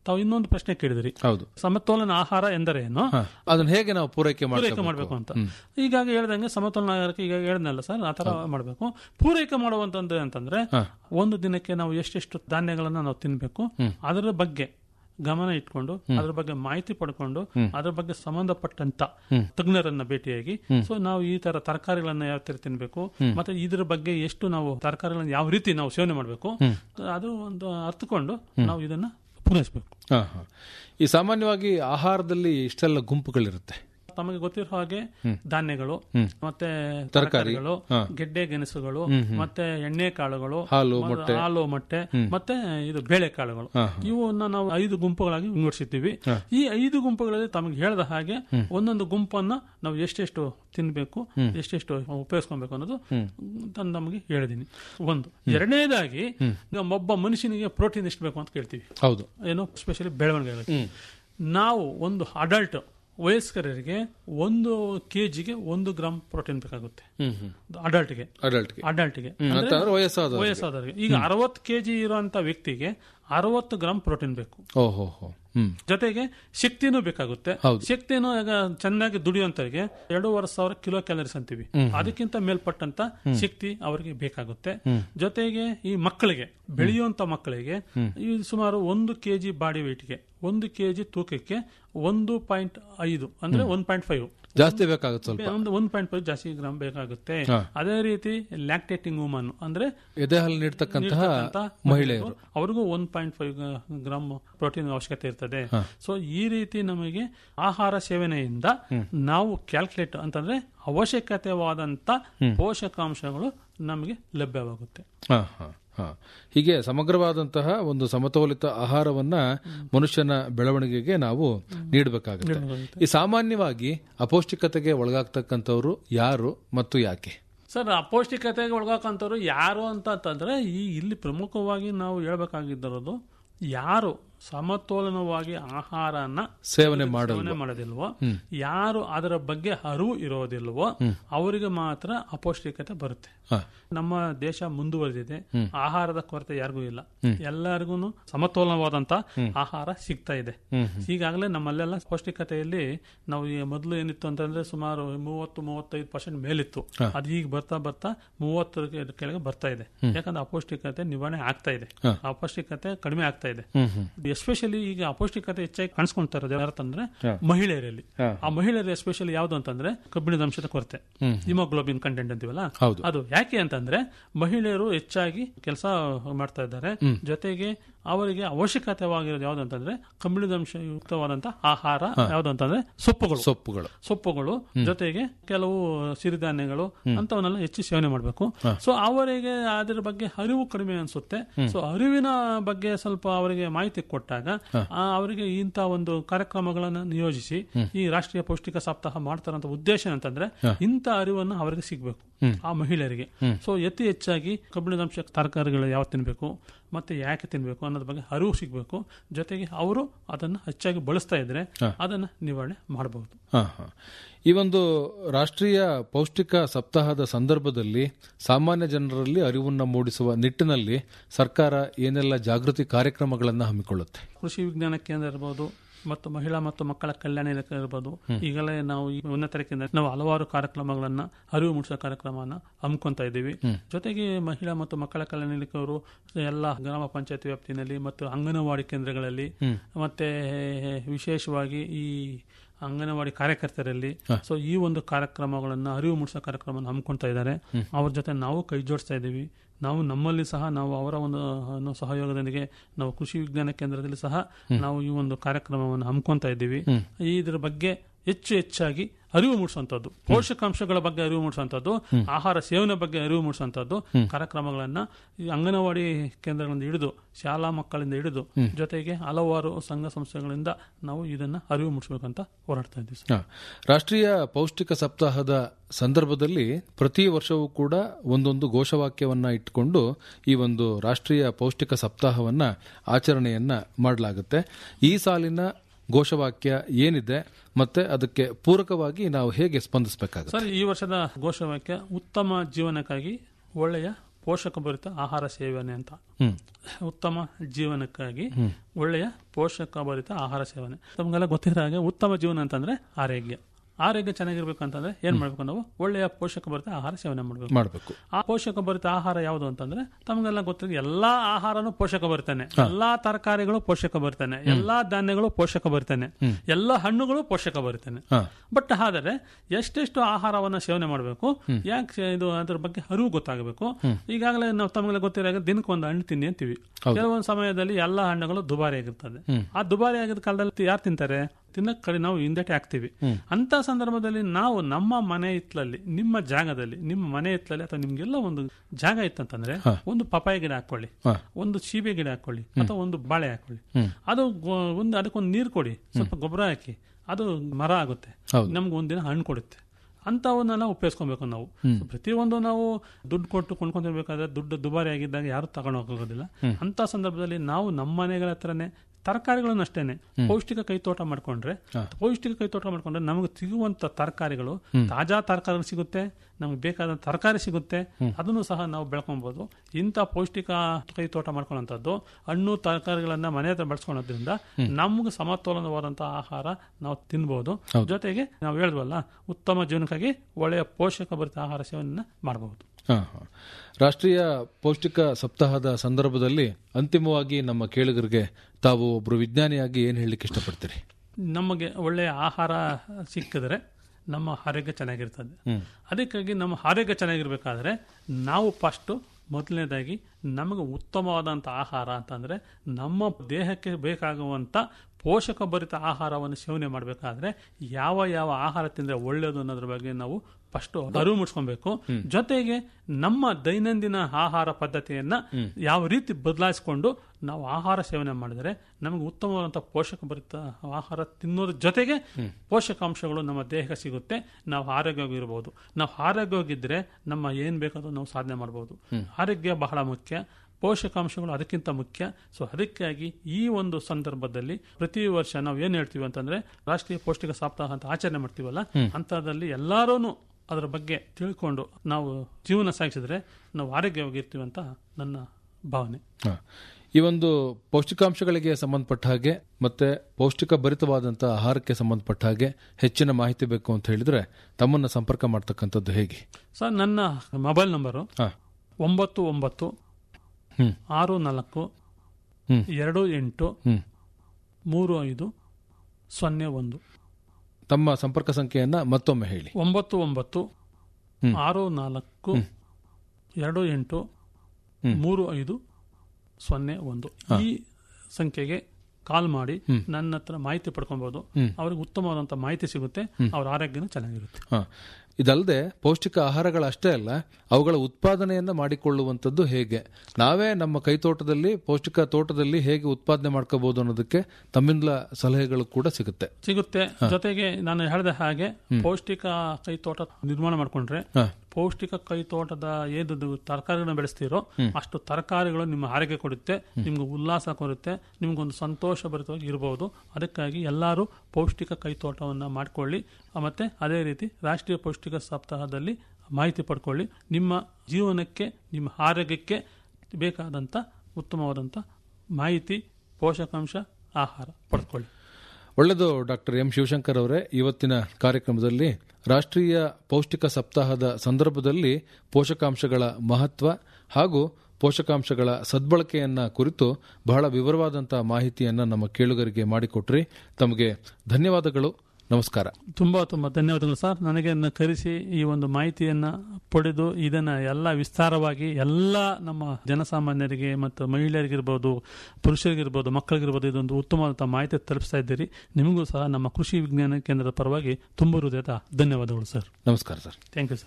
ತಾವು ಇನ್ನೊಂದು ಪ್ರಶ್ನೆ ಕೇಳಿದಿರಿ ಹೌದು ಸಮತೋಲನ ಆಹಾರ ಎಂದರೇನು ಹ. ಅದನ್ನ ಹೇಗೆ ನಾವು ಪೂರೈಕೆ ಪೂರೈಕೆ ಮಾಡಬೇಕು ಮಾಡಬೇಕು ಅಂತ ಈಗಾಗ ಹೇಳ್ದಂಗೆ ಸಮತೋಲನ ಆಹಾರಕ್ಕೆ ಈಗ ಹೇಳ್ದಲ್ಲ ಸರ್ ಆ ತರ ಮಾಡಬೇಕು ಪೂರೈಕೆ ಮಾಡುವಂತಂದ್ರೆ ಅಂತಂದ್ರೆ ಒಂದು ದಿನಕ್ಕೆ ನಾವು ಎಷ್ಟೆಷ್ಟು ಧಾನ್ಯಗಳನ್ನ ನಾವು ತಿನ್ಬೇಕು ಅದರ ಬಗ್ಗೆ ಗಮನ ಇಟ್ಕೊಂಡು ಅದ್ರ ಬಗ್ಗೆ ಮಾಹಿತಿ ಪಡ್ಕೊಂಡು ಅದ್ರ ಬಗ್ಗೆ ಸಂಬಂಧಪಟ್ಟಂತ ತಜ್ಞರನ್ನ ಭೇಟಿಯಾಗಿ ಸೊ ನಾವು ಈ ತರ ತರಕಾರಿಗಳನ್ನ ಯಾವ ತರ ತಿನ್ಬೇಕು ಮತ್ತೆ ಇದ್ರ ಬಗ್ಗೆ ಎಷ್ಟು ನಾವು ತರಕಾರಿಗಳನ್ನ ಯಾವ ರೀತಿ ನಾವು ಸೇವನೆ ಮಾಡಬೇಕು ಅದು ಒಂದು ಅರ್ಥಕೊಂಡು ನಾವು ಇದನ್ನ ಪೂರೈಸಬೇಕು ಹ, ಹ. ಈ ಸಾಮಾನ್ಯವಾಗಿ ಆಹಾರದಲ್ಲಿ ಇಷ್ಟೆಲ್ಲ ಗುಂಪುಗಳಿರುತ್ತೆ ತಮಗೆ ಗೊತ್ತಿರೋ ಹಾಗೆ ಧಾನ್ಯಗಳು ಮತ್ತೆ ತರಕಾರಿ, ತರಕಾರಿಗಳು ಗೆಡ್ಡೆ ಗೆಣಸುಗಳು ಮತ್ತೆ ಎಣ್ಣೆ ಕಾಳುಗಳು ಹಾಲು, ಮ- ಮೊಟ್ಟೆ. ಹಾಲು ಮೊಟ್ಟೆ ಮತ್ತೆ ಇದು ಬೇಳೆ ಕಾಳುಗಳು ಇವನ್ನ ನಾವು ಐದು ಗುಂಪುಗಳಾಗಿ ವಿಂಗಡಿಸಿದ್ದೀವಿ ಈ ಐದು ಗುಂಪುಗಳಲ್ಲಿ ತಮಗೆ ಹೇಳಿದ ಹಾಗೆ ಒಂದೊಂದು ಗುಂಪನ್ನ ನಾವು ಎಷ್ಟೆಷ್ಟು ತಿನ್ಬೇಕು ಎಷ್ಟೆಷ್ಟು ಉಪಯೋಗಿಸ್ಕೊಬೇಕು ಅನ್ನೋದು ಅಂತ ನಮಗೆ ಹೇಳಿದೀನಿ ಒಂದು ಎರಡನೇದಾಗಿ ಈಗ ಒಬ್ಬ ಮನುಷ್ಯನಿಗೆ ಪ್ರೋಟೀನ್ ಎಷ್ಟು ಬೇಕು ಅಂತ ಕೇಳ್ತೀವಿ ಹೌದು ಏನು ಸ್ಪೆಷಲಿ ಬೆಳವಣಿಗೆ ನಾವು ಒಂದು ಅಡಲ್ಟ್ ವಯಸ್ಕರಿಗೆ ಒಂದು ಕೆಜಿಗೆ ಒಂದು ಗ್ರಾಮ್ ಪ್ರೋಟೀನ್ ಬೇಕಾಗುತ್ತೆ ಹ್ಮ್ ಹ್ಮ್ ಅಡಲ್ಟ್ಗೆ ಅಡಲ್ಟ್ಗೆ ಅಡಲ್ಟ್ಗೆ ಅಂತಂದ್ರೆ ವಯಸ್ಸಾದ ವಯಸ್ಸಾದವರಿಗೆ ಈಗ ಅರವತ್ತು ಕೆಜಿ ಇರುವಂತ ವ್ಯಕ್ತಿಗೆ ಅರವತ್ತು ಗ್ರಾಮ್ ಪ್ರೋಟೀನ್ ಬೇಕು ಓಹೋ ಹೋ ಹ್ಮ್ ಜೊತೆಗೆ ಶಕ್ತಿನೂ ಬೇಕಾಗುತ್ತೆ ಹೌದು. ಶಕ್ತಿನೂ ಈಗ ಚೆನ್ನಾಗಿ ದುಡಿಯುವಂತವರಿಗೆ ಎರಡೂವರೆ ಸಾವಿರ ಕಿಲೋ ಕ್ಯಾಲರೀಸ್ ಅಂತೀವಿ ಅದಕ್ಕಿಂತ ಮೇಲ್ಪಟ್ಟಂತ ಶಕ್ತಿ ಅವರಿಗೆ ಬೇಕಾಗುತ್ತೆ ಜೊತೆಗೆ ಈ ಮಕ್ಕಳಿಗೆ ಬೆಳೆಯುವಂತ ಮಕ್ಕಳಿಗೆ ಈ ಸುಮಾರು ಒಂದು ಕೆಜಿ ಬಾಡಿ ವೆಯ್ಟ್ಗೆ ಒಂದು ಕೆಜಿ ತೂಕಕ್ಕೆ ಒಂದು ಪಾಯಿಂಟ್ ಐದು ಅಂದ್ರೆ ಒನ್ ಪಾಯಿಂಟ್ ಫೈವ್ ಜಾಸ್ತಿ ಬೇಕಾಗುತ್ತೆ ಸ್ವಲ್ಪ ಒಂದು ಒನ್ ಪಾಯಿಂಟ್ ಫೈವ್ ಜಾಸ್ತಿ ಗ್ರಾಮ್ ಬೇಕಾಗುತ್ತೆ ಅದೇ ರೀತಿ ಲ್ಯಾಕ್ಟೇಟಿಂಗ್ ವುಮನ್ ಅಂದ್ರೆ ಎದೆ ಹಾಲು ನೀಡ್ತಕ್ಕಂತಹ ನೀಡ್ತಕ್ಕಂಥ ಮಹಿಳೆಯರು ಅವ್ರಿಗೂ one point five gram protein ಅವಶ್ಯಕತೆ ಇರ್ತದೆ ಸೊ ಈ ರೀತಿ ನಮಗೆ ಆಹಾರ ಸೇವನೆಯಿಂದ ನಾವು ಕ್ಯಾಲ್ಕುಲೇಟ್ ಅಂತಂದ್ರೆ ಅವಶ್ಯಕತೆವಾದಂತ ಪೋಷಕಾಂಶಗಳು ನಮಗೆ ಲಭ್ಯವಾಗುತ್ತೆ ಹ, ಹ, ಹ. ಹೀಗೆ ಸಮಗ್ರವಾದಂತಹ ಒಂದು ಸಮತೋಲಿತ ಆಹಾರವನ್ನ ಮನುಷ್ಯನ ಬೆಳವಣಿಗೆಗೆ ನಾವು ನೀಡಬೇಕಾಗುತ್ತೆ ಈ ಸಾಮಾನ್ಯವಾಗಿ ಅಪೌಷ್ಟಿಕತೆಗೆ ಒಳಗಾಗ್ತಕ್ಕಂಥವ್ರು ಯಾರು ಮತ್ತು ಯಾಕೆ ಸರ್ ಅಪೌಷ್ಟಿಕತೆಗೆ ಒಳಗಾಕಂತವ್ರು ಯಾರು ಅಂತ ಅಂತಂದ್ರೆ ಈ ಇಲ್ಲಿ ಪ್ರಮುಖವಾಗಿ ನಾವು ಹೇಳ್ಬೇಕಾಗಿದ್ದಿರೋದು ಯಾರು ಸಮತೋಲನವಾಗಿ ಆಹಾರನ ಸೇವನೆ ಮಾಡಲು ಸೇವನೆ ಮಾಡೋದಿಲ್ವೋ ಯಾರು ಅದರ ಬಗ್ಗೆ ಅರಿವು ಇರೋದಿಲ್ವೋ ಅವರಿಗೆ ಮಾತ್ರ ಅಪೌಷ್ಟಿಕತೆ ಬರುತ್ತೆ ಹ. ನಮ್ಮ ದೇಶ ಮುಂದುವರೆದಿದೆ ಆಹಾರದ ಕೊರತೆ ಯಾರಿಗೂ ಇಲ್ಲ ಎಲ್ಲರಿಗೂ ಸಮತೋಲನವಾದಂತ ಆಹಾರ ಸಿಗ್ತಾ ಇದೆ ಈಗಾಗಲೇ ನಮ್ಮಲ್ಲೆಲ್ಲ ಪೌಷ್ಟಿಕತೆಯಲ್ಲಿ ನಾವು ಈ ಮೊದಲು ಏನಿತ್ತು ಅಂತಂದ್ರೆ ಸುಮಾರು ಮೂವತ್ತು ಮೂವತ್ತೈದು ಪರ್ಸೆಂಟ್ ಮೇಲಿತ್ತು ಅದು ಈಗ ಬರ್ತಾ ಬರ್ತಾ ಮೂವತ್ತರ ಕೆಳಗೆ ಬರ್ತಾ ಇದೆ ಯಾಕಂದ್ರೆ ಅಪೌಷ್ಟಿಕತೆ ನಿವಾರಣೆ ಆಗ್ತಾ ಇದೆ ಅಪೌಷ್ಟಿಕತೆ ಕಡಿಮೆ ಆಗ್ತಾ ಇದೆ ಎಸ್ಪೆಷಲಿ ಈಗ ಅಪೌಷ್ಟಿಕತೆ ಹೆಚ್ಚಾಗಿ ಕಾಣಿಸ್ಕೊಂತಾ ಇರೋದು ಯಾರಂತಂದ್ರೆ ಮಹಿಳೆಯರಲ್ಲಿ ಆ ಮಹಿಳೆಯರು ಎಸ್ಪೆಷಲಿ ಯಾವ್ದು ಅಂತಂದ್ರೆ ಕಬ್ಬಿಣದ ಅಂಶದ ಕೊರತೆ ಹಿಮೋಗ್ಲೋಬಿನ್ ಕಂಟೆಂಟ್ ಅಂತೀವಲ್ಲ ಹೌದು. ಅದು ಯಾಕೆ ಅಂತಂದ್ರೆ ಮಹಿಳೆಯರು ಹೆಚ್ಚಾಗಿ ಕೆಲಸ ಮಾಡ್ತಾ ಇದ್ದಾರೆ ಜೊತೆಗೆ ಅವರಿಗೆ ಅವಶ್ಯಕತೆವಾಗಿರೋದು ಯಾವ್ದು ಅಂತಂದ್ರೆ ಕಬ್ಬಿಣದ ಅಂಶ ಯುಕ್ತವಾದಂತಹ ಆಹಾರ ಯಾವ್ದು ಅಂತಂದ್ರೆ ಸೊಪ್ಪುಗಳು ಸೊಪ್ಪುಗಳು ಸೊಪ್ಪುಗಳು ಜೊತೆಗೆ ಕೆಲವು ಸಿರಿಧಾನ್ಯಗಳು ಅಂತವನ್ನೆಲ್ಲ ಹೆಚ್ಚು ಸೇವನೆ ಮಾಡಬೇಕು ಸೊ ಅವರಿಗೆ ಅದರ ಬಗ್ಗೆ ಅರಿವು ಕಡಿಮೆ ಅನ್ಸುತ್ತೆ ಸೊ ಅರಿವಿನ ಬಗ್ಗೆ ಸ್ವಲ್ಪ ಅವರಿಗೆ ಮಾಹಿತಿ ಕೊಟ್ಟಾಗ ಆ, ಅವರಿಗೆ ಇಂಥ ಒಂದು ಕಾರ್ಯಕ್ರಮಗಳನ್ನ ನಿಯೋಜಿಸಿ ಈ ರಾಷ್ಟ್ರೀಯ ಪೌಷ್ಟಿಕ ಸಪ್ತಾಹ ಮಾಡ್ತಾರಂತ ಉದ್ದೇಶ ಅಂತಂದ್ರೆ ಇಂಥ ಅರಿವನ್ನು ಅವರಿಗೆ ಸಿಗ್ಬೇಕು ಆ ಮಹಿಳೆಯರಿಗೆ ಸೊ ಅತಿ ಹೆಚ್ಚಾಗಿ ಕಬ್ಬಿಣದ ಅಂಶ ತರಕಾರಿಗಳು ಯಾವ ತಿನ್ಬೇಕು ಮತ್ತೆ ಯಾಕೆ ತಿನ್ಬೇಕು ಅನ್ನೋದ್ರ ಬಗ್ಗೆ ಅರಿವು ಸಿಗ್ಬೇಕು ಜೊತೆಗೆ ಅವರು ಅದನ್ನ ಹೆಚ್ಚಾಗಿ ಬಳಸ್ತಾ ಇದ್ರೆ ಅದನ್ನ ನಿವಾರಣೆ ಮಾಡಬಹುದು ಹ, ಹ. ಈ ಒಂದು ರಾಷ್ಟ್ರೀಯ ಪೌಷ್ಟಿಕ ಸಪ್ತಾಹದ ಸಂದರ್ಭದಲ್ಲಿ ಸಾಮಾನ್ಯ ಜನರಲ್ಲಿ ಅರಿವನ್ನು ಮೂಡಿಸುವ ನಿಟ್ಟಿನಲ್ಲಿ ಸರ್ಕಾರ ಏನೆಲ್ಲ ಜಾಗೃತಿ ಕಾರ್ಯಕ್ರಮಗಳನ್ನು ಹಮ್ಮಿಕೊಳ್ಳುತ್ತೆ ಕೃಷಿ ವಿಜ್ಞಾನ ಕೇಂದ್ರ ಇರ್ಬೋದು ಮತ್ತು ಮಹಿಳಾ ಮತ್ತು ಮಕ್ಕಳ ಕಲ್ಯಾಣ ಇಲಾಖೆ ಇರ್ಬೋದು ಈಗಲೇ ನಾವು ಈ ಉನ್ನತ ತರಗತಿಯಿಂದ ನಾವು ಹಲವಾರು ಕಾರ್ಯಕ್ರಮಗಳನ್ನ ಅರಿವು ಮೂಡಿಸೋ ಕಾರ್ಯಕ್ರಮನ ಹಮ್ಮಿಕೊಂತ ಇದ್ದೀವಿ ಜೊತೆಗೆ ಮಹಿಳಾ ಮತ್ತು ಮಕ್ಕಳ ಕಲ್ಯಾಣ ಇಲಾಖೆಯವರು ಎಲ್ಲ ಗ್ರಾಮ ಪಂಚಾಯತ್ ವ್ಯಾಪ್ತಿನಲ್ಲಿ ಮತ್ತು ಅಂಗನವಾಡಿ ಕೇಂದ್ರಗಳಲ್ಲಿ ಮತ್ತೆ ವಿಶೇಷವಾಗಿ ಈ ಅಂಗನವಾಡಿ ಕಾರ್ಯಕರ್ತರಲ್ಲಿ ಸೊ ಈ ಒಂದು ಕಾರ್ಯಕ್ರಮಗಳನ್ನ ಅರಿವು ಮೂಡಿಸೋ ಕಾರ್ಯಕ್ರಮವನ್ನು ಹಮ್ಮಿಕೊಂತಾ ಇದ್ದಾರೆ ಅವ್ರ ಜೊತೆ ನಾವು ಕೈ ಜೋಡಿಸ್ತಾ ಇದ್ದೀವಿ ನಾವು ನಮ್ಮಲ್ಲಿ ಸಹ ನಾವು ಅವರ ಒಂದು ಅನ್ನು ಸಹಯೋಗದೊಂದಿಗೆ ನಾವು ಕೃಷಿ ವಿಜ್ಞಾನ ಕೇಂದ್ರದಲ್ಲಿ ಸಹ ನಾವು ಈ ಒಂದು ಕಾರ್ಯಕ್ರಮವನ್ನು ಹಮ್ಮಿಕೊಂತಾ ಇದ್ದೀವಿ ಇದ್ರ ಬಗ್ಗೆ ಹೆಚ್ಚು ಹೆಚ್ಚಾಗಿ ಅರಿವು ಮೂಡಿಸುವಂತದ್ದು ಪೋಷಕಾಂಶಗಳ ಬಗ್ಗೆ ಅರಿವು ಮೂಡಿಸುವಂತದ್ದು ಆಹಾರ ಸೇವನೆ ಬಗ್ಗೆ ಅರಿವು ಮೂಡಿಸುವಂತದ್ದು ಕಾರ್ಯಕ್ರಮಗಳನ್ನ ಈ ಅಂಗನವಾಡಿ ಕೇಂದ್ರಗಳಿಂದ ಹಿಡಿದು ಶಾಲಾ ಮಕ್ಕಳಿಂದ ಹಿಡಿದು ಜೊತೆಗೆ ಹಲವಾರು ಸಂಘ ಸಂಸ್ಥೆಗಳಿಂದ ನಾವು ಇದನ್ನ ಅರಿವು ಮೂಡಿಸಬೇಕಂತ ಹೋರಾಡ್ತಾ ಇದ್ದೀವಿ ಸರ್. ಹ. ರಾಷ್ಟ್ರೀಯ ಪೌಷ್ಟಿಕ ಸಪ್ತಾಹದ ಸಂದರ್ಭದಲ್ಲಿ ಪ್ರತಿ ವರ್ಷವೂ ಕೂಡ ಒಂದೊಂದು ಘೋಷವಾಕ್ಯವನ್ನ ಇಟ್ಟುಕೊಂಡು ಈ ಒಂದು ರಾಷ್ಟ್ರೀಯ ಪೌಷ್ಟಿಕ ಸಪ್ತಾಹವನ್ನ ಆಚರಣೆಯನ್ನ ಮಾಡಲಾಗುತ್ತೆ ಈ ಸಾಲಿನ ಘೋಷವಾಕ್ಯ ಏನಿದೆ ಮತ್ತೆ ಅದಕ್ಕೆ ಪೂರಕವಾಗಿ ನಾವು ಹೇಗೆ ಸ್ಪಂದಿಸಬೇಕಾಗುತ್ತೆ ಸರ್ ಈ ವರ್ಷದ ಘೋಷವಾಕ್ಯ ಉತ್ತಮ ಜೀವನಕ್ಕಾಗಿ ಒಳ್ಳೆಯ ಪೋಷಕಭರಿತ ಆಹಾರ ಸೇವನೆ ಅಂತ ಹ್ಮ್ ಉತ್ತಮ ಜೀವನಕ್ಕಾಗಿ ಒಳ್ಳೆಯ ಪೋಷಕಭರಿತ ಆಹಾರ ಸೇವನೆ ತಮಗೆಲ್ಲ ಗೊತ್ತಿರೋ ಹಾಗೆ ಉತ್ತಮ ಜೀವನ ಅಂತಂದ್ರೆ ಆರೋಗ್ಯ ಆರೋಗ್ಯ ಚೆನ್ನಾಗಿರ್ಬೇಕು ಅಂತಂದ್ರೆ ಏನ್ ಮಾಡ್ಬೇಕು ನಾವು ಒಳ್ಳೆಯ ಪೋಷಕಭರಿತ ಆಹಾರ ಸೇವನೆ ಮಾಡಬೇಕು ಮಾಡಬೇಕು ಆ ಪೋಷಕ ಭರಿತ ಆಹಾರ ಯಾವುದು ಅಂತಂದ್ರೆ ತಮಗೆಲ್ಲ ಗೊತ್ತಿದೆ ಎಲ್ಲಾ ಆಹಾರನು ಪೋಷಕ ಭರಿತಾನೆ ಎಲ್ಲಾ ತರಕಾರಿಗಳು ಪೋಷಕ ಭರಿತಾನೆ ಎಲ್ಲಾ ಧಾನ್ಯಗಳು ಪೋಷಕ ಭರಿತಾನೆ ಎಲ್ಲಾ ಹಣ್ಣುಗಳು ಪೋಷಕ ಭರಿತಾನೆ ಹಾ ಬಟ್ ಆದರೆ ಎಷ್ಟೆಷ್ಟು ಆಹಾರವನ್ನ ಸೇವನೆ ಮಾಡಬೇಕು ಯಾಕೆ ಇದು ಅದ್ರ ಬಗ್ಗೆ ಅರಿವು ಗೊತ್ತಾಗಬೇಕು ಈಗಾಗಲೇ ನಾವು ತಮಗೆಲ್ಲ ಗೊತ್ತಿರೋ ಹಾಗೆ ದಿನಕ್ಕೆ ಒಂದು ಹಣ್ಣು ತಿನ್ನಿ ಅಂತೀವಿ ಕೆಲವೊಂದು ಸಮಯದಲ್ಲಿ ಎಲ್ಲಾ ಹಣ್ಣುಗಳು ದುಬಾರಿ ಆಗಿರ್ತದೆ ಆ ದುಬಾರಿ ಆಗಿದ್ದ ಕಾಲದಲ್ಲಿ ಯಾರು ತಿಂತಾರೆ ತಿನ್ನಕ್ ಕಡೆ ನಾವು ಹಿಂದೆಟೆ ಹಾಕ್ತಿವಿ ಅಂತ ಸಂದರ್ಭದಲ್ಲಿ ನಾವು ನಮ್ಮ ಮನೆ ಹಿತ್ಲಲ್ಲಿ ನಿಮ್ಮ ಜಾಗದಲ್ಲಿ ನಿಮ್ಮ ಮನೆ ಹಿತ್ಲಲ್ಲಿ ಅಥವಾ ನಿಮ್ಗೆಲ್ಲ ಒಂದು ಜಾಗ ಇತ್ತಂತಂದ್ರೆ ಒಂದು ಪಪಾಯ ಗಿಡ ಹಾಕೊಳ್ಳಿ ಹಾ. ಒಂದು ಸೀಬೆ ಗಿಡ ಹಾಕೊಳ್ಳಿ ಅಥವಾ ಒಂದು ಬಾಳೆ ಹಾಕೊಳ್ಳಿ ಅದು ಗೊ- ಒಂದು ಅದಕ್ಕೊಂದು ನೀರು ಕೊಡಿ ಸ್ವಲ್ಪ ಗೊಬ್ಬರ ಹಾಕಿ ಅದು ಮರ ಆಗುತ್ತೆ ಹೌದು. ನಮ್ಗೆ ಒಂದಿನ ಹಣ್ಣು ಕೊಡುತ್ತೆ ಅಂತವನ್ನೆಲ್ಲ ಉಪಯೋಗಿಸ್ಕೊಬೇಕು ನಾವು So, ಪ್ರತಿಯೊಂದು ನಾವು ದುಡ್ಡು ಕೊಟ್ಟು ಕೊಂಡ್ಕೊಂಡಿರ್ಬೇಕಾದ್ರೆ ದುಡ್ಡು ದುಬಾರಿ ಆಗಿದ್ದಾಗ ಯಾರು ತಗೊಂಡು ಹೋಗೋದಿಲ್ಲ ಅಂತ ಸಂದರ್ಭದಲ್ಲಿ ನಾವು ನಮ್ಮ ಮನೆಗಳ ಹತ್ರನೇ ತರಕಾರಿಗಳನ್ನು ಅಷ್ಟೇನೆ ಪೌಷ್ಟಿಕ ಕೈತೋಟ ಮಾಡ್ಕೊಂಡ್ರೆ ಪೌಷ್ಟಿಕ ಕೈತೋಟ ಮಾಡ್ಕೊಂಡ್ರೆ ನಮಗೆ ಸಿಗುವಂತ ತರಕಾರಿಗಳು ತಾಜಾ ತರಕಾರಿ ಸಿಗುತ್ತೆ ನಮ್ಗೆ ಬೇಕಾದ ತರಕಾರಿ ಸಿಗುತ್ತೆ ಅದನ್ನು ಸಹ ನಾವು ಬೆಳ್ಕೊಬಹುದು ಇಂಥ ಪೌಷ್ಟಿಕ ಕೈತೋಟ ಮಾಡ್ಕೊಳ್ಳೋಂಥದ್ದು ಹಣ್ಣು ತರಕಾರಿಗಳನ್ನ ಮನೆ ಹತ್ರ ಬೆಳೆಸ್ಕೊಳ್ಳೋದ್ರಿಂದ ನಮ್ಗೆ ಸಮತೋಲನವಾದಂತಹ ಆಹಾರ ನಾವು ತಿನ್ಬಹುದು ಜೊತೆಗೆ ನಾವು ಹೇಳಿದ್ವಲ್ಲ ಉತ್ತಮ ಜೀವನಕ್ಕಾಗಿ ಒಳ್ಳೆಯ ಪೋಷಕ ಭರಿತ ಆಹಾರ ಸೇವನೆ ಮಾಡಬಹುದು ಹಾ, ಹಾ. ರಾಷ್ಟ್ರೀಯ ಪೌಷ್ಟಿಕ ಸಪ್ತಾಹದ ಸಂದರ್ಭದಲ್ಲಿ ಅಂತಿಮವಾಗಿ ನಮ್ಮ ಕೇಳುಗರಿಗೆ ತಾವು ಒಬ್ರು ವಿಜ್ಞಾನಿಯಾಗಿ ಏನ್ ಹೇಳಲಿಕ್ಕೆ ಇಷ್ಟಪಡ್ತೀರಿ ನಮಗೆ ಒಳ್ಳೆಯ ಆಹಾರ ಸಿಕ್ಕಿದ್ರೆ ನಮ್ಮ ಆರೋಗ್ಯ ಚೆನ್ನಾಗಿರ್ತದೆ ಅದಕ್ಕಾಗಿ ನಮ್ಮ ಆರೋಗ್ಯ ಚೆನ್ನಾಗಿರ್ಬೇಕಾದ್ರೆ ನಾವು ಫಸ್ಟು ಮೊದಲನೇದಾಗಿ ನಮಗೆ ಉತ್ತಮವಾದಂಥ ಆಹಾರ ಅಂತಂದರೆ ನಮ್ಮ ದೇಹಕ್ಕೆ ಬೇಕಾಗುವಂಥ ಪೋಷಕ ಭರಿತ ಆಹಾರವನ್ನು ಸೇವನೆ ಮಾಡಬೇಕಾದ್ರೆ ಯಾವ ಯಾವ ಆಹಾರ ತಿಂದರೆ ಒಳ್ಳೆಯದು ಅನ್ನೋದ್ರ ಬಗ್ಗೆ ನಾವು ಫಸ್ಟ್ ಅರಿವು ಮೂಡಿಸ್ಕೊಬೇಕು ಜೊತೆಗೆ ನಮ್ಮ ದೈನಂದಿನ ಆಹಾರ ಪದ್ಧತಿಯನ್ನ ಯಾವ ರೀತಿ ಬದಲಾಯಿಸಿಕೊಂಡು ನಾವು ಆಹಾರ ಸೇವನೆ ಮಾಡಿದರೆ ನಮಗೆ ಉತ್ತಮವಾದಂಥ ಪೋಷಕ ಭರಿತ ಆಹಾರ ತಿನ್ನೋದ್ರ ಜೊತೆಗೆ ಪೋಷಕಾಂಶಗಳು ನಮ್ಮ ದೇಹಕ್ಕೆ ಸಿಗುತ್ತೆ ನಾವು ಆರೋಗ್ಯವಾಗಿರ್ಬೋದು ನಾವು ಆರೋಗ್ಯವಾಗಿದ್ದರೆ ನಮ್ಮ ಏನ್ ಬೇಕಾದ್ರೂ ನಾವು ಸಾಧನೆ ಮಾಡ್ಬೋದು ಆರೋಗ್ಯ ಬಹಳ ಮುಖ್ಯ ಪೋಷಕಾಂಶಗಳು ಅದಕ್ಕಿಂತ ಮುಖ್ಯ ಸೊ ಅದಕ್ಕಾಗಿ ಈ ಒಂದು ಸಂದರ್ಭದಲ್ಲಿ ಪ್ರತಿ ವರ್ಷ ನಾವು ಏನ್ ಹೇಳ್ತೀವಿ ಅಂತಂದ್ರೆ ರಾಷ್ಟ್ರೀಯ ಪೌಷ್ಟಿಕ ಸಪ್ತಾಹ ಅಂತ ಆಚರಣೆ ಮಾಡ್ತೀವಲ್ಲ ಅಂತದಲ್ಲಿ ಎಲ್ಲಾರೂ ಅದರ ಬಗ್ಗೆ ತಿಳ್ಕೊಂಡು ನಾವು ಜೀವನ ಸಾಗಿಸಿದ್ರೆ ನಾವು ಆರೋಗ್ಯವಾಗಿರ್ತೀವಿ ಅಂತ ನನ್ನ ಭಾವನೆ ಹಾ. ಈ ಒಂದು ಪೌಷ್ಟಿಕಾಂಶಗಳಿಗೆ ಸಂಬಂಧಪಟ್ಟ ಹಾಗೆ ಮತ್ತೆ ಪೌಷ್ಟಿಕ ಭರಿತವಾದಂತಹ ಆಹಾರಕ್ಕೆ ಸಂಬಂಧಪಟ್ಟ ಹಾಗೆ ಹೆಚ್ಚಿನ ಮಾಹಿತಿ ಬೇಕು ಅಂತ ಹೇಳಿದ್ರೆ ತಮ್ಮನ್ನ ಸಂಪರ್ಕ ಮಾಡ್ತಕ್ಕಂಥದ್ದು ಹೇಗೆ ಸರ್ ನನ್ನ ಮೊಬೈಲ್ ನಂಬರು ಹಾ. ಒಂಬತ್ತು ಒಂಬತ್ತು ಹ್ಮ್. ಆರು ನಾಲ್ಕು ಹ್ಮ್. ಎರಡು ಎಂಟು ಹ್ಮ್. ಮೂರು ಐದು ಸೊನ್ನೆ ಒಂದು ತಮ್ಮ ಸಂಪರ್ಕ ಸಂಖ್ಯೆಯನ್ನ ಮತ್ತೊಮ್ಮೆ ಹೇಳಿ ಒಂಬತ್ತು ಒಂಬತ್ತು ಹ್ಮ್. ಆರು ನಾಲ್ಕು ಎರಡು ಎಂಟು ಹ್ಮ್. ಮೂರು ಐದು ಸೊನ್ನೆ ಒಂದು ಈ ಸಂಖ್ಯೆಗೆ ಕಾಲ್ ಮಾಡಿ ನನ್ನ ಹತ್ರ ಮಾಹಿತಿ ಪಡ್ಕೊಬಹುದು ಅವ್ರಿಗೆ ಉತ್ತಮವಾದಂತ ಮಾಹಿತಿ ಸಿಗುತ್ತೆ ಅವ್ರ ಆರೋಗ್ಯನೂ ಚೆನ್ನಾಗಿರುತ್ತೆ ಹಾ. ಇದಲ್ಲದೆ ಪೌಷ್ಟಿಕ ಆಹಾರಗಳಷ್ಟೇ ಅಲ್ಲ ಅವುಗಳ ಉತ್ಪಾದನೆಯನ್ನ ಮಾಡಿಕೊಳ್ಳುವಂಥದ್ದು ಹೇಗೆ ನಾವೇ ನಮ್ಮ ಕೈತೋಟದಲ್ಲಿ ಪೌಷ್ಟಿಕ ತೋಟದಲ್ಲಿ ಹೇಗೆ ಉತ್ಪಾದನೆ ಮಾಡ್ಕೋಬಹುದು ಅನ್ನೋದಕ್ಕೆ ತಮ್ಮಿಂದ ಸಲಹೆಗಳು ಕೂಡ ಸಿಗುತ್ತೆ ಸಿಗುತ್ತೆ ಜೊತೆಗೆ ನಾನು ಹೇಳಿದ ಹಾಗೆ ಪೌಷ್ಟಿಕ ಕೈ ತೋಟ ನಿರ್ಮಾಣ ಮಾಡ್ಕೊಂಡ್ರೆ ಹಾ. ಪೌಷ್ಟಿಕ ಕೈ ತೋಟದ ಏದು ತರಕಾರಿಗಳನ್ನ ಬೆಳೆಸ್ತೀರೋ ಅಷ್ಟು ತರಕಾರಿಗಳು ನಿಮ್ಮ ಆರೋಗ್ಯ ಕೊಡುತ್ತೆ ನಿಮ್ಗೆ ಉಲ್ಲಾಸ ಕೊಡುತ್ತೆ ನಿಮ್ಗೊಂದು ಸಂತೋಷ ಭರಿತವಾಗಿ ಇರಬಹುದು ಅದಕ್ಕಾಗಿ ಎಲ್ಲರೂ ಪೌಷ್ಟಿಕ ಕೈ ತೋಟವನ್ನ ಮಾಡ್ಕೊಳ್ಳಿ ಆ, ಮತ್ತೆ ಅದೇ ರೀತಿ ರಾಷ್ಟ್ರೀಯ ಪೌಷ್ಟಿಕ ಸಪ್ತಾಹದಲ್ಲಿ ಮಾಹಿತಿ ಪಡ್ಕೊಳ್ಳಿ ನಿಮ್ಮ ಜೀವನಕ್ಕೆ ನಿಮ್ಮ ಆರೋಗ್ಯಕ್ಕೆ ಬೇಕಾದಂಥ ಉತ್ತಮವಾದಂಥ ಮಾಹಿತಿ ಪೋಷಕಾಂಶ ಆಹಾರ ಪಡ್ಕೊಳ್ಳಿ ಒಳ್ಳೆಯದು ಡಾಕ್ಟರ್ ಎಂ ಶಿವಶಂಕರ್ ಅವರೇ ಇವತ್ತಿನ ಕಾರ್ಯಕ್ರಮದಲ್ಲಿ ರಾಷ್ಟ್ರೀಯ ಪೌಷ್ಟಿಕ ಸಪ್ತಾಹದ ಸಂದರ್ಭದಲ್ಲಿ ಪೋಷಕಾಂಶಗಳ ಮಹತ್ವ ಹಾಗೂ ಪೋಷಕಾಂಶಗಳ ಸದ್ಬಳಕೆಯನ್ನ ಕುರಿತು ಬಹಳ ವಿವರವಾದಂತಹ ಮಾಹಿತಿಯನ್ನ ನಮ್ಮ ಕೇಳುಗರಿಗೆ ಮಾಡಿಕೊಟ್ರಿ ತಮಗೆ ಧನ್ಯವಾದಗಳು ನಮಸ್ಕಾರ ತುಂಬಾ ತುಂಬಾ ಧನ್ಯವಾದಗಳು ಸರ್ ನನಗೆ ನನ್ನ ಕರೆಸಿ ಈ ಒಂದು ಮಾಹಿತಿಯನ್ನ ಪಡೆದು ಇದನ್ನ ಎಲ್ಲ ವಿಸ್ತಾರವಾಗಿ ಎಲ್ಲ ನಮ್ಮ ಜನಸಾಮಾನ್ಯರಿಗೆ ಮತ್ತು ಮಹಿಳೆಯರಿಗಿರ್ಬೋದು ಪುರುಷರಿಗಿರ್ಬೋದು ಮಕ್ಕಳಿಗಿರ್ಬೋದು ಇದೊಂದು ಉತ್ತಮವಾದ ಮಾಹಿತಿ ತಲುಪಿಸ್ತಾ ಇದ್ದೀರಿ ನಿಮಗೂ ಸಹ ನಮ್ಮ ಕೃಷಿ ವಿಜ್ಞಾನ ಕೇಂದ್ರದ ಪರವಾಗಿ ತುಂಬ ಹೃದಯದ ಧನ್ಯವಾದಗಳು ಸರ್ ನಮಸ್ಕಾರ ಸರ್ ಥ್ಯಾಂಕ್ ಯು ಸರ್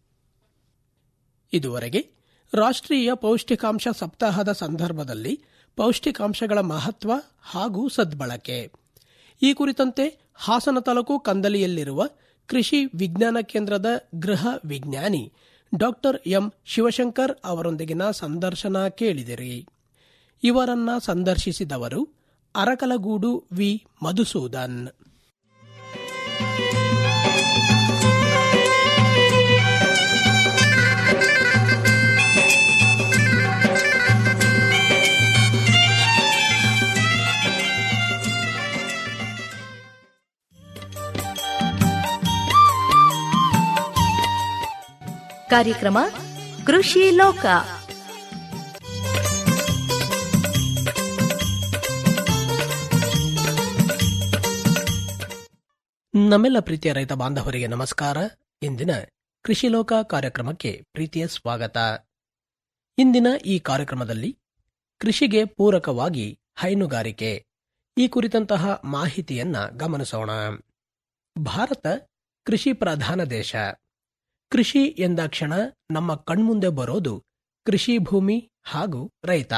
ಇದುವರೆಗೆ ರಾಷ್ಟ್ರೀಯ ಪೌಷ್ಟಿಕಾಂಶ ಸಪ್ತಾಹದ ಸಂದರ್ಭದಲ್ಲಿ ಪೌಷ್ಟಿಕಾಂಶಗಳ ಮಹತ್ವ ಹಾಗೂ ಸದ್ಬಳಕೆ ಈ ಕುರಿತಂತೆ ಹಾಸನ ತಾಲೂಕು ಕಂದಲಿಯಲ್ಲಿರುವ ಕೃಷಿ ವಿಜ್ಞಾನ ಕೇಂದ್ರದ ಗೃಹ ವಿಜ್ಞಾನಿ ಡಾಕ್ಟರ್ ಎಂ ಶಿವಶಂಕರ್ ಅವರೊಂದಿಗಿನ ಸಂದರ್ಶನ ಕೇಳಿದಿರಿ ಇವರನ್ನ ಸಂದರ್ಶಿಸಿದವರು ಅರಕಲಗೂಡು ವಿ ಮಧುಸೂದನ್ ಕಾರ್ಯಕ್ರಮ ಕೃಷಿ ಲೋಕ ನಮ್ಮೆಲ್ಲ ಪ್ರೀತಿಯ ರೈತ ಬಾಂಧವರಿಗೆ ನಮಸ್ಕಾರ ಇಂದಿನ ಕೃಷಿ ಲೋಕ ಕಾರ್ಯಕ್ರಮಕ್ಕೆ ಪ್ರೀತಿಯ ಸ್ವಾಗತ ಇಂದಿನ ಈ ಕಾರ್ಯಕ್ರಮದಲ್ಲಿ ಕೃಷಿಗೆ ಪೂರಕವಾಗಿ ಹೈನುಗಾರಿಕೆ ಈ ಕುರಿತಂತಹ ಮಾಹಿತಿಯನ್ನ ಗಮನಿಸೋಣ ಭಾರತ ಕೃಷಿ ಪ್ರಧಾನ ದೇಶ ಕೃಷಿ ಎಂದಾಕ್ಷಣ ನಮ್ಮ ಕಣ್ಮುಂದೆ ಬರೋದು ಕೃಷಿ ಭೂಮಿ ಹಾಗೂ ರೈತ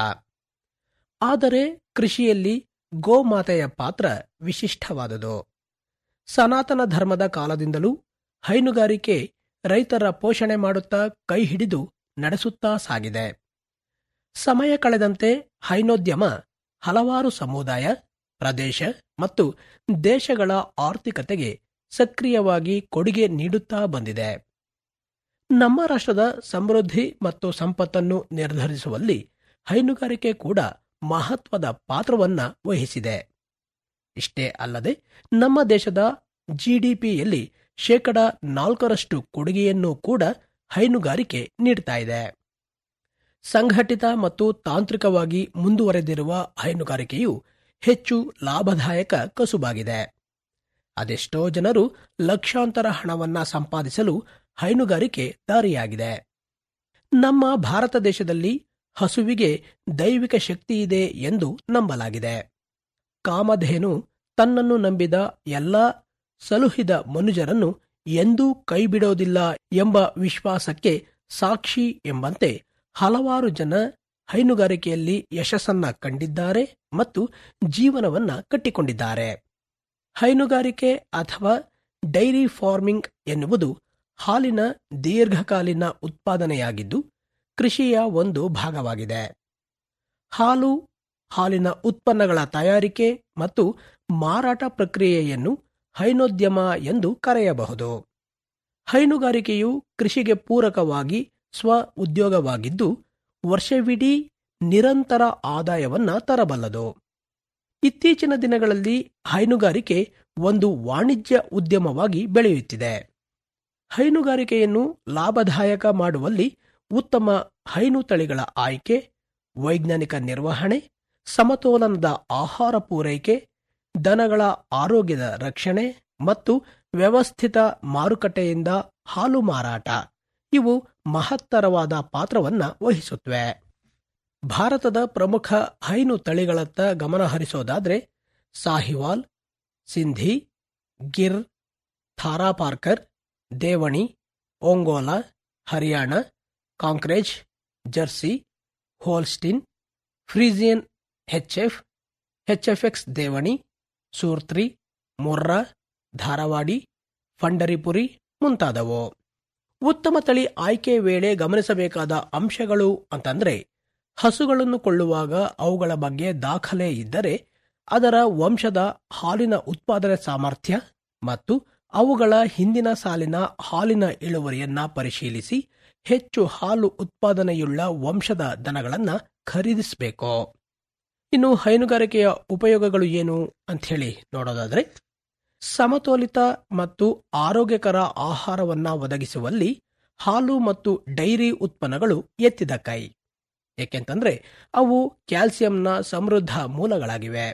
ಆದರೆ ಕೃಷಿಯಲ್ಲಿ ಗೋಮಾತೆಯ ಪಾತ್ರ ವಿಶಿಷ್ಟವಾದುದು ಸನಾತನ ಧರ್ಮದ ಕಾಲದಿಂದಲೂ ಹೈನುಗಾರಿಕೆ ರೈತರ ಪೋಷಣೆ ಮಾಡುತ್ತಾ ಕೈ ಹಿಡಿದು ನಡೆಸುತ್ತಾ ಸಾಗಿದೆ ಸಮಯ ಕಳೆದಂತೆ ಹೈನೋದ್ಯಮ ಹಲವಾರು ಸಮುದಾಯ ಪ್ರದೇಶ ಮತ್ತು ದೇಶಗಳ ಆರ್ಥಿಕತೆಗೆ ಸಕ್ರಿಯವಾಗಿ ಕೊಡುಗೆ ನೀಡುತ್ತಾ ಬಂದಿದೆ ನಮ್ಮ ರಾಷ್ಟ್ರದ ಸಮೃದ್ಧಿ ಮತ್ತು ಸಂಪತ್ತನ್ನು ನಿರ್ಧರಿಸುವಲ್ಲಿ ಹೈನುಗಾರಿಕೆ ಕೂಡ ಮಹತ್ವದ ಪಾತ್ರವನ್ನ ವಹಿಸಿದೆ ಇಷ್ಟೇ ಅಲ್ಲದೆ ನಮ್ಮ ದೇಶದ ಜಿಡಿಪಿಯಲ್ಲಿ ಶೇಕಡ ನಾಲ್ಕರಷ್ಟು ಕೊಡುಗೆಯನ್ನು ಕೂಡ ಹೈನುಗಾರಿಕೆ ನೀಡ್ತಾ ಇದೆ ಸಂಘಟಿತ ಮತ್ತು ತಾಂತ್ರಿಕವಾಗಿ ಮುಂದುವರೆದಿರುವ ಹೈನುಗಾರಿಕೆಯು ಹೆಚ್ಚು ಲಾಭದಾಯಕ ಕಸುಬಾಗಿದೆ ಅದೆಷ್ಟೋ ಜನರು ಲಕ್ಷಾಂತರ ಹಣವನ್ನ ಸಂಪಾದಿಸಲು ಹೈನುಗಾರಿಕೆ ದಾರಿಯಾಗಿದೆ ನಮ್ಮ ಭಾರತ ದೇಶದಲ್ಲಿ ಹಸುವಿಗೆ ದೈವಿಕ ಶಕ್ತಿ ಇದೆ ಎಂದು ನಂಬಲಾಗಿದೆ ಕಾಮಧೇನು ತನ್ನನ್ನು ನಂಬಿದ ಎಲ್ಲ ಸಲುಹಿದ ಮನುಜರನ್ನು ಎಂದೂ ಕೈಬಿಡೋದಿಲ್ಲ ಎಂಬ ವಿಶ್ವಾಸಕ್ಕೆ ಸಾಕ್ಷಿ ಎಂಬಂತೆ ಹಲವಾರು ಜನ ಹೈನುಗಾರಿಕೆಯಲ್ಲಿ ಯಶಸ್ಸನ್ನ ಕಂಡಿದ್ದಾರೆ ಮತ್ತು ಜೀವನವನ್ನ ಕಟ್ಟಿಕೊಂಡಿದ್ದಾರೆ ಹೈನುಗಾರಿಕೆ ಅಥವಾ ಡೈರಿ ಫಾರ್ಮಿಂಗ್ ಎನ್ನುವುದು ಹಾಲಿನ ದೀರ್ಘಕಾಲೀನ ಉತ್ಪಾದನೆಯಾಗಿದ್ದು ಕೃಷಿಯ ಒಂದು ಭಾಗವಾಗಿದೆ ಹಾಲು ಹಾಲಿನ ಉತ್ಪನ್ನಗಳ ತಯಾರಿಕೆ ಮತ್ತು ಮಾರಾಟ ಪ್ರಕ್ರಿಯೆಯನ್ನು ಹೈನೋದ್ಯಮ ಎಂದು ಕರೆಯಬಹುದು ಹೈನುಗಾರಿಕೆಯು ಕೃಷಿಗೆ ಪೂರಕವಾಗಿ ಸ್ವ ಉದ್ಯೋಗವಾಗಿದ್ದು ವರ್ಷವಿಡೀ ನಿರಂತರ ಆದಾಯವನ್ನ ತರಬಲ್ಲದು ಇತ್ತೀಚಿನ ದಿನಗಳಲ್ಲಿ ಹೈನುಗಾರಿಕೆ ಒಂದು ವಾಣಿಜ್ಯ ಉದ್ಯಮವಾಗಿ ಬೆಳೆಯುತ್ತಿದೆ ಹೈನುಗಾರಿಕೆಯನ್ನು ಲಾಭದಾಯಕ ಮಾಡುವಲ್ಲಿ ಉತ್ತಮ ಹೈನು ತಳಿಗಳ ಆಯ್ಕೆ ವೈಜ್ಞಾನಿಕ ನಿರ್ವಹಣೆ ಸಮತೋಲನದ ಆಹಾರ ಪೂರೈಕೆ ದನಗಳ ಆರೋಗ್ಯದ ರಕ್ಷಣೆ ಮತ್ತು ವ್ಯವಸ್ಥಿತ ಮಾರುಕಟ್ಟೆಯಿಂದ ಹಾಲು ಮಾರಾಟ ಇವು ಮಹತ್ತರವಾದ ಪಾತ್ರವನ್ನ ವಹಿಸುತ್ತವೆ ಭಾರತದ ಪ್ರಮುಖ ಹೈನು ತಳಿಗಳತ್ತ ಗಮನ ಹರಿಸೋದಾದ್ರೆ Sahiwal Sindhi Gir Tharparkar Deoni Ongole Hariana Kankrej Jersey Holstein Friesian HF HFX Deoni Surti Murrah Dharwadi Pandharpuri ಮುಂತಾದವು ಉತ್ತಮ ತಳಿ ಆಯ್ಕೆ ವೇಳೆ ಗಮನಿಸಬೇಕಾದ ಅಂಶಗಳು ಅಂತಂದ್ರೆ ಹಸುಗಳನ್ನು ಕೊಳ್ಳುವಾಗ ಅವುಗಳ ಬಗ್ಗೆ ದಾಖಲೆ ಇದ್ದರೆ ಅದರ ವಂಶದ ಹಾಲಿನ ಉತ್ಪಾದನೆ ಸಾಮರ್ಥ್ಯ ಮತ್ತು ಅವುಗಳ ಹಿಂದಿನ ಸಾಲಿನ ಹಾಲಿನ ಇಳುವರಿಯನ್ನ ಪರಿಶೀಲಿಸಿ ಹೆಚ್ಚು ಹಾಲು ಉತ್ಪಾದನೆಯುಳ್ಳ ವಂಶದ ದನಗಳನ್ನ ಖರೀದಿಸಬೇಕು ಇನ್ನು ಹೈನುಗಾರಿಕೆಯ ಉಪಯೋಗಗಳು ಏನು ಅಂತ ಹೇಳಿ ನೋಡೋದಾದ್ರೆ ಸಮತೋಲಿತ ಮತ್ತು ಆರೋಗ್ಯಕರ ಆಹಾರವನ್ನ ಒದಗಿಸುವಲ್ಲಿ ಹಾಲು ಮತ್ತು ಡೈರಿ ಉತ್ಪನ್ನಗಳು ಎತ್ತಿದ ಕೈ ಏಕೆಂತಂದ್ರೆ ಅವು ಕ್ಯಾಲ್ಸಿಯಂನ ಸಮೃದ್ಧ ಮೂಲಗಳಾಗಿವೆ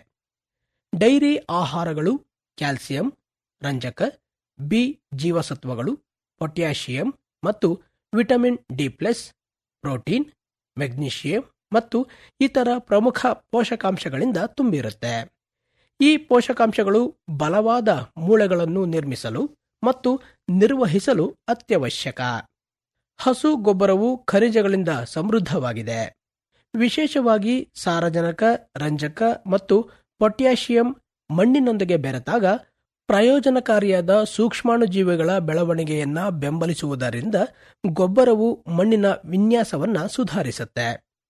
ಡೈರಿ ಆಹಾರಗಳು ಕ್ಯಾಲ್ಸಿಯಂ ರಂಜಕ ಬಿ ಜೀವಸತ್ವಗಳು ಪೊಟ್ಯಾಷಿಯಂ ಮತ್ತು vitamin D plus protein magnesium ಮತ್ತು ಇತರ ಪ್ರಮುಖ ಪೋಷಕಾಂಶಗಳಿಂದ ತುಂಬಿರುತ್ತೆ ಈ ಪೋಷಕಾಂಶಗಳು ಬಲವಾದ ಮೂಳೆಗಳನ್ನು ನಿರ್ಮಿಸಲು ಮತ್ತು ನಿರ್ವಹಿಸಲು ಅತ್ಯವಶ್ಯಕ ಹಸು ಗೊಬ್ಬರವು ಖನಿಜಗಳಿಂದ ಸಮೃದ್ಧವಾಗಿದೆ ವಿಶೇಷವಾಗಿ ಸಾರಜನಕ ರಂಜಕ ಮತ್ತು ಪೊಟ್ಯಾಷಿಯಂ ಮಣ್ಣಿನೊಂದಿಗೆ ಬೆರೆತಾಗ ಪ್ರಯೋಜನಕಾರಿಯಾದ ಸೂಕ್ಷ್ಮಾಣುಜೀವಿಗಳ ಬೆಳವಣಿಗೆಯನ್ನ ಬೆಂಬಲಿಸುವುದರಿಂದ ಗೊಬ್ಬರವು ಮಣ್ಣಿನ ವಿನ್ಯಾಸವನ್ನ ಸುಧಾರಿಸುತ್ತೆ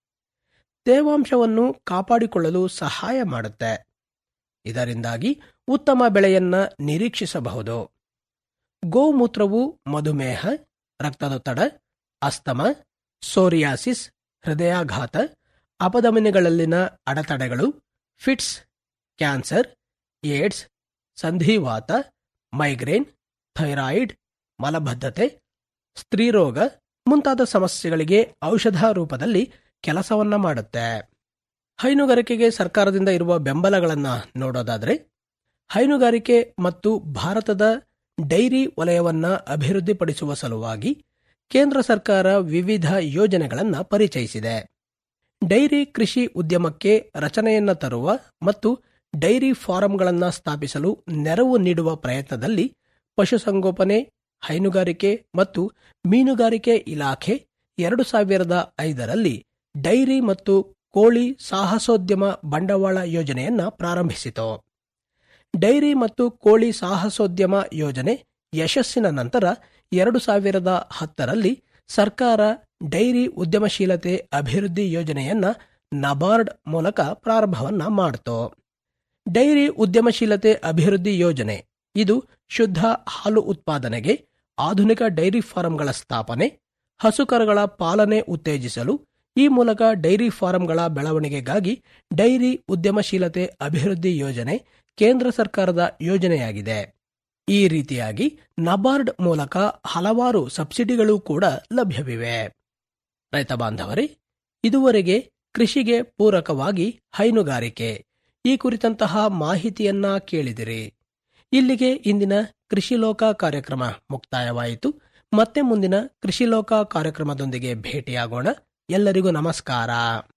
ತೇವಾಂಶವನ್ನು ಕಾಪಾಡಿಕೊಳ್ಳಲು ಸಹಾಯ ಮಾಡುತ್ತೆ ಇದರಿಂದಾಗಿ ಉತ್ತಮ ಬೆಳೆಯನ್ನ ನಿರೀಕ್ಷಿಸಬಹುದು ಗೋಮೂತ್ರವು ಮಧುಮೇಹ ರಕ್ತದೊತ್ತಡ ಅಸ್ತಮ ಸೋರಿಯಾಸಿಸ್ ಹೃದಯಾಘಾತ ಅಪಧಮನಿಗಳಲ್ಲಿನ ಅಡೆತಡೆಗಳು ಫಿಟ್ಸ್ ಕ್ಯಾನ್ಸರ್ ಏಡ್ಸ್ ಸಂಧಿವಾತ ಮೈಗ್ರೇನ್ ಥೈರಾಯಿಡ್ ಮಲಬದ್ಧತೆ ಸ್ತ್ರೀರೋಗ ಮುಂತಾದ ಸಮಸ್ಯೆಗಳಿಗೆ ಔಷಧ ರೂಪದಲ್ಲಿ ಕೆಲಸವನ್ನ ಮಾಡುತ್ತೆ ಹೈನುಗಾರಿಕೆಗೆ ಸರ್ಕಾರದಿಂದ ಇರುವ ಬೆಂಬಲಗಳನ್ನ ನೋಡೋದಾದ್ರೆ ಹೈನುಗಾರಿಕೆ ಮತ್ತು ಭಾರತದ ಡೈರಿ ವಲಯವನ್ನ ಅಭಿವೃದ್ಧಿಪಡಿಸುವ ಸಲುವಾಗಿ ಕೇಂದ್ರ ಸರ್ಕಾರ ವಿವಿಧ ಯೋಜನೆಗಳನ್ನ ಪರಿಚಯಿಸಿದೆ ಡೈರಿ ಕೃಷಿ ಉದ್ಯಮಕ್ಕೆ ರಚನೆಯನ್ನ ತರುವ ಮತ್ತು ಡೈರಿ ಫಾರಂಗಳನ್ನ ಸ್ಥಾಪಿಸಲು ನೆರವು ನೀಡುವ ಪ್ರಯತ್ನದಲ್ಲಿ ಪಶುಸಂಗೋಪನೆ ಹೈನುಗಾರಿಕೆ ಮತ್ತು ಮೀನುಗಾರಿಕೆ ಇಲಾಖೆ ಎರಡು ಸಾವಿರದ ಐದರಲ್ಲಿ ಡೈರಿ ಮತ್ತು ಕೋಳಿ ಸಾಹಸೋದ್ಯಮ ಬಂಡವಾಳ ಯೋಜನೆಯನ್ನ ಪ್ರಾರಂಭಿಸಿತು ಡೈರಿ ಮತ್ತು ಕೋಳಿ ಸಾಹಸೋದ್ಯಮ ಯೋಜನೆ ಯಶಸ್ಸಿನ ನಂತರ ಎರಡು ಸಾವಿರದ ಹತ್ತರಲ್ಲಿ ಸರ್ಕಾರ ಡೈರಿ ಉದ್ಯಮಶೀಲತೆ ಅಭಿವೃದ್ಧಿ ಯೋಜನೆಯನ್ನ ನಬಾರ್ಡ್ ಮೂಲಕ ಪ್ರಾರಂಭವನ್ನ ಮಾಡಿತು ಡೈರಿ ಉದ್ಯಮಶೀಲತೆ ಅಭಿವೃದ್ಧಿ ಯೋಜನೆ ಇದು ಶುದ್ಧ ಹಾಲು ಉತ್ಪಾದನೆಗೆ ಆಧುನಿಕ ಡೈರಿ ಫಾರಂಗಳ ಸ್ಥಾಪನೆ ಹಸುಕರುಗಳ ಪಾಲನೆ ಉತ್ತೇಜಿಸಲು ಈ ಮೂಲಕ ಡೈರಿ ಫಾರಂಗಳ ಬೆಳವಣಿಗೆಗಾಗಿ ಡೈರಿ ಉದ್ಯಮಶೀಲತೆ ಅಭಿವೃದ್ಧಿ ಯೋಜನೆ ಕೇಂದ್ರ ಸರ್ಕಾರದ ಯೋಜನೆಯಾಗಿದೆ ಈ ರೀತಿಯಾಗಿ ನಬಾರ್ಡ್ ಮೂಲಕ ಹಲವಾರು ಸಬ್ಸಿಡಿಗಳು ಕೂಡ ಲಭ್ಯವಿವೆ ರೈತ ಬಾಂಧವರೇ ಇದುವರೆಗೆ ಕೃಷಿಗೆ ಪೂರಕವಾಗಿ ಹೈನುಗಾರಿಕೆ ಈ ಕುರಿತಂತಹ ಮಾಹಿತಿಯನ್ನ ಕೇಳಿದಿರಿ ಇಲ್ಲಿಗೆ ಇಂದಿನ ಕೃಷಿ ಲೋಕ ಕಾರ್ಯಕ್ರಮ ಮುಕ್ತಾಯವಾಯಿತು ಮತ್ತೆ ಮುಂದಿನ ಕೃಷಿ ಲೋಕ ಕಾರ್ಯಕ್ರಮದೊಂದಿಗೆ ಭೇಟಿಯಾಗೋಣ ಎಲ್ಲರಿಗೂ ನಮಸ್ಕಾರ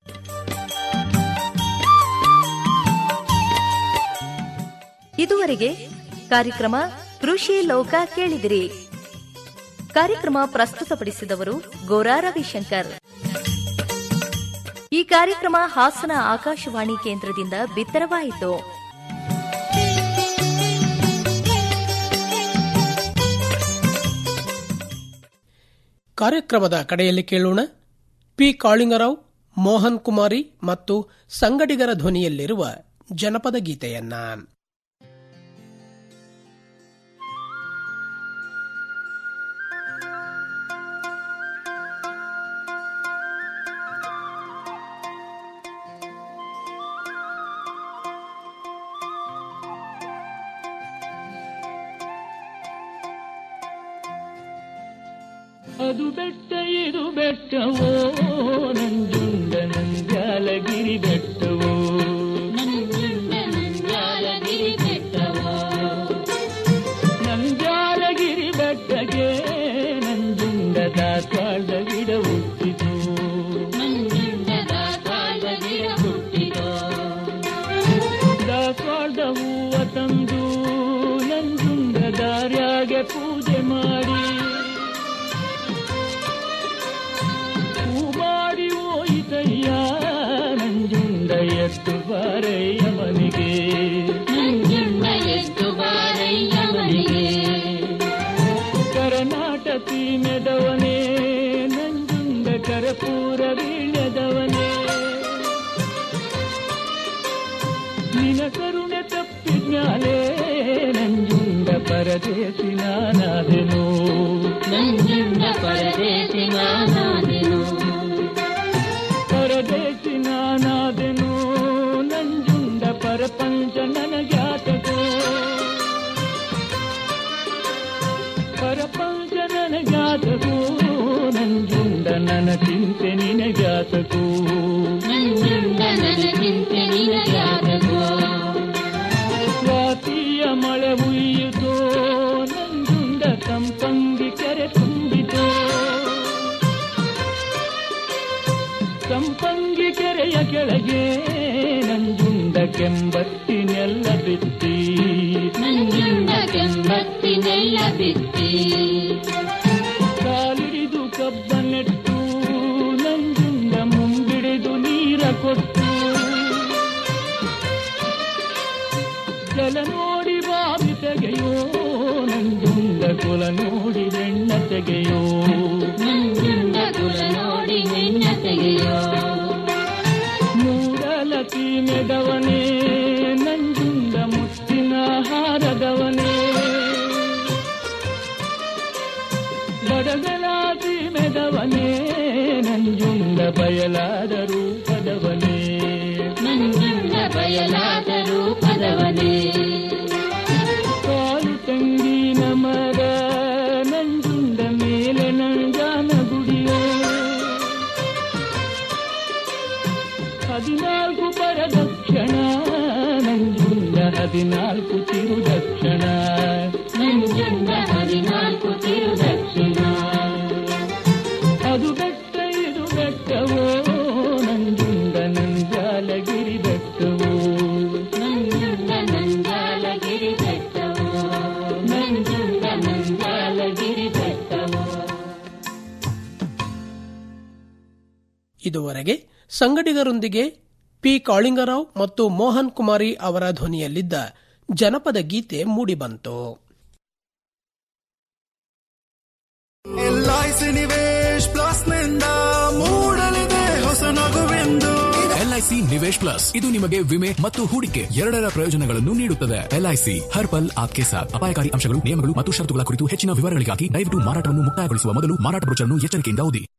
ಇದುವರೆಗೆ ಕಾರ್ಯಕ್ರಮ ಕೃಷಿ ಲೋಕ ಕೇಳಿದಿರಿ ಕಾರ್ಯಕ್ರಮ ಪ್ರಸ್ತುತಪಡಿಸಿದವರು ಗೋರಾ ರವಿಶಂಕರ್ ಈ ಕಾರ್ಯಕ್ರಮ ಹಾಸನ ಆಕಾಶವಾಣಿ ಕೇಂದ್ರದಿಂದ ಬಿತ್ತರವಾಯಿತು ಕಾರ್ಯಕ್ರಮದ ಕಡೆಯಲ್ಲಿ ಕೇಳೋಣ ಪಿ ಕಾಳಿಂಗರಾವ್ ಮೋಹನ್ ಕುಮಾರಿ ಮತ್ತು ಸಂಗಡಿಗರ ಧ್ವನಿಯಲ್ಲಿರುವ ಜನಪದ ಗೀತೆಯನ್ನ ಅದು ಬೆಟ್ಟ ಇದು ಬೆಟ್ಟವೋ ನಂಜುಂಡ ನಂಜಾಲಗಿರಿ ಬೆಟ್ಟವೋ ನಂಜಾಲಗಿರಿ ಬೆಟ್ಟಗೆ ನಂಜುಂಡ ದಾಸವಾಳದ ಗಿಡ ಹುಟ್ಟಿತು ದಾಸವಾಳದ ಹೂವ ತಂದು ನಂಜುಂಡ ದಾರ್ಯಾಗೆ ಪೂಜೆ ಮಾಡಿ ಮಾಡಿ ಹೋಯಿತಯ್ಯ ನಂಜುಂಡ ಎತ್ತು ಬಾರಯ್ಯ ಮನೆಗೆ ಕರ್ನಾಟಕಿ ಮೆದವನೇ ನಂಜುಂಡ ಕರಪೂರ ಬೀಳ್ಯದವನೇ ನಿನ ಕರುಣೆ ತಪ್ಪಿದ್ಮ್ಯಾಲೆ ನಂಜುಂಡ ಪರದೇಸಿ ನಾನಾದೆನು ಪರದೇಸಿ ನಾನಾದೆನು ನಂಜುಂಡ ಪರಪಂಚ ನನಗ್ಯಾತಕೋ ಪರಪಂಚ ನನಗ್ಯಾತಕೋ ನಂಜುಂಡ ನನ್ನ ಚಿಂತೆ ನಿನಗ್ಯಾತಕೋ ಸ್ವಾತಿಯ ಮಳೆ ಹುಯ್ಯಿತೋ ನಂಜುಂಡ ಸಂಪಂಗಿ ಕೆರೆ ತುಂಬಿತೋ ಸಂಪಂಗಿ ಕೆರೆಯ ಕೆಳಗೆ ನಂಜುಂಡ ಕೆಂಬತ್ತಿನೆಲ್ಲ ಬಿತ್ತಿ ಕಾಲಿಡಿದು ಕಬ್ಬ ನೆಟ್ಟು ನಂಜುಂಡ ಮುಂಬಿಡಿದು ನೀರ ಕೊಟ್ಟು ಜಲ ನೋಡಿ ಬಾವಿ ತೆಗೆಯೋ ನಂಜುಂಡ ಕುಲ ನೋಡಿ ಬೆಣ್ಣ ತೆಗೆಯೋ ಮೂಡಲತಿ ಮೆದವನೇ ನಂಜುಂಡ ಮುತ್ತಿನ ಹಾರದವನೇ ಬಡಗಲಾದಿ ಮೆದವನೇ ನಂಜುಂಡ ಬಯಲಾದ ರೂಪದವನೇ ಕಾಲು ತಂಗಿನ ಮರ ನಂಜುಂಡ ಮೇಲೆ ನಂಜಾನ ಗುಡಿಯ ಹದಿನಾಲ್ಕು ಪರದಕ್ಷಿಣ ನಂಜುಂಡ ಹದಿನಾಲ್ಕು ತಿರುದಕ್ಷಿಣ ನಂಜುಂಡ ಹದಿನಾಲ್ಕು ತಿರುದಕ್ಷಿಣ ಅದು ಬೆಟ್ಟ ಇದು ಬೆಟ್ಟವೋ ನಂಜುಂಡ ನಂಜಾಲಗಿರಿ ಬೆಟ್ಟವೋ ನಂಜುಂಡ ನಂಜಾಲಗಿರಿ ಬೆಟ್ಟವೋ ನಂಜುಂಡ ನಂಜಾಲಗಿರಿ ಬೆಟ್ಟವೋ ಇದುವರೆಗೆ ಸಂಗಡಿಗರೊಂದಿಗೆ ಪಿ ಕಾಳಿಂಗರಾವ್ ಮತ್ತು ಮೋಹನ್ ಕುಮಾರಿ ಅವರ ಧ್ವನಿಯಲ್ಲಿದ್ದ ಜನಪದ ಗೀತೆ ಮೂಡಿಬಂತು ಎಲ್ಐಸಿ ನಿವೇಶ್ ಪ್ಲಸ್ ನಿಂದ ಮೂಡಲಿದೆ ಹೊಸ ನಗುವೆಂದು ಎಲ್ಐಸಿ ನಿವೇಶ್ ಪ್ಲಸ್ ಇದು ನಿಮಗೆ ವಿಮೆ ಮತ್ತು ಹೂಡಿಕೆ ಎರಡರ ಪ್ರಯೋಜನಗಳನ್ನು ನೀಡುತ್ತದೆ ಎಲ್ಐಸಿ ಹರ್ ಪಲ್ ಆಪ್ಕೆ ಸಾಥ್ ಅಪಾಯಕಾರಿ ಅಂಶಗಳು ನಿಯಮಗಳು ಮತ್ತು ಷರತ್ತುಗಳ ಕುರಿತು ಹೆಚ್ಚಿನ ವಿವರಗಳಿಗಾಗಿ ದಯವಿಟ್ಟು ಮಾರಾಟವನ್ನು ಮುಕ್ತಾಯಗೊಳಿಸುವ ಮೊದಲು ಮಾರಾಟ ಬ್ರೋಚರ್ನ್ನು ಎಚ್ಚರಿಕೆಯಿಂದ ಓದಿ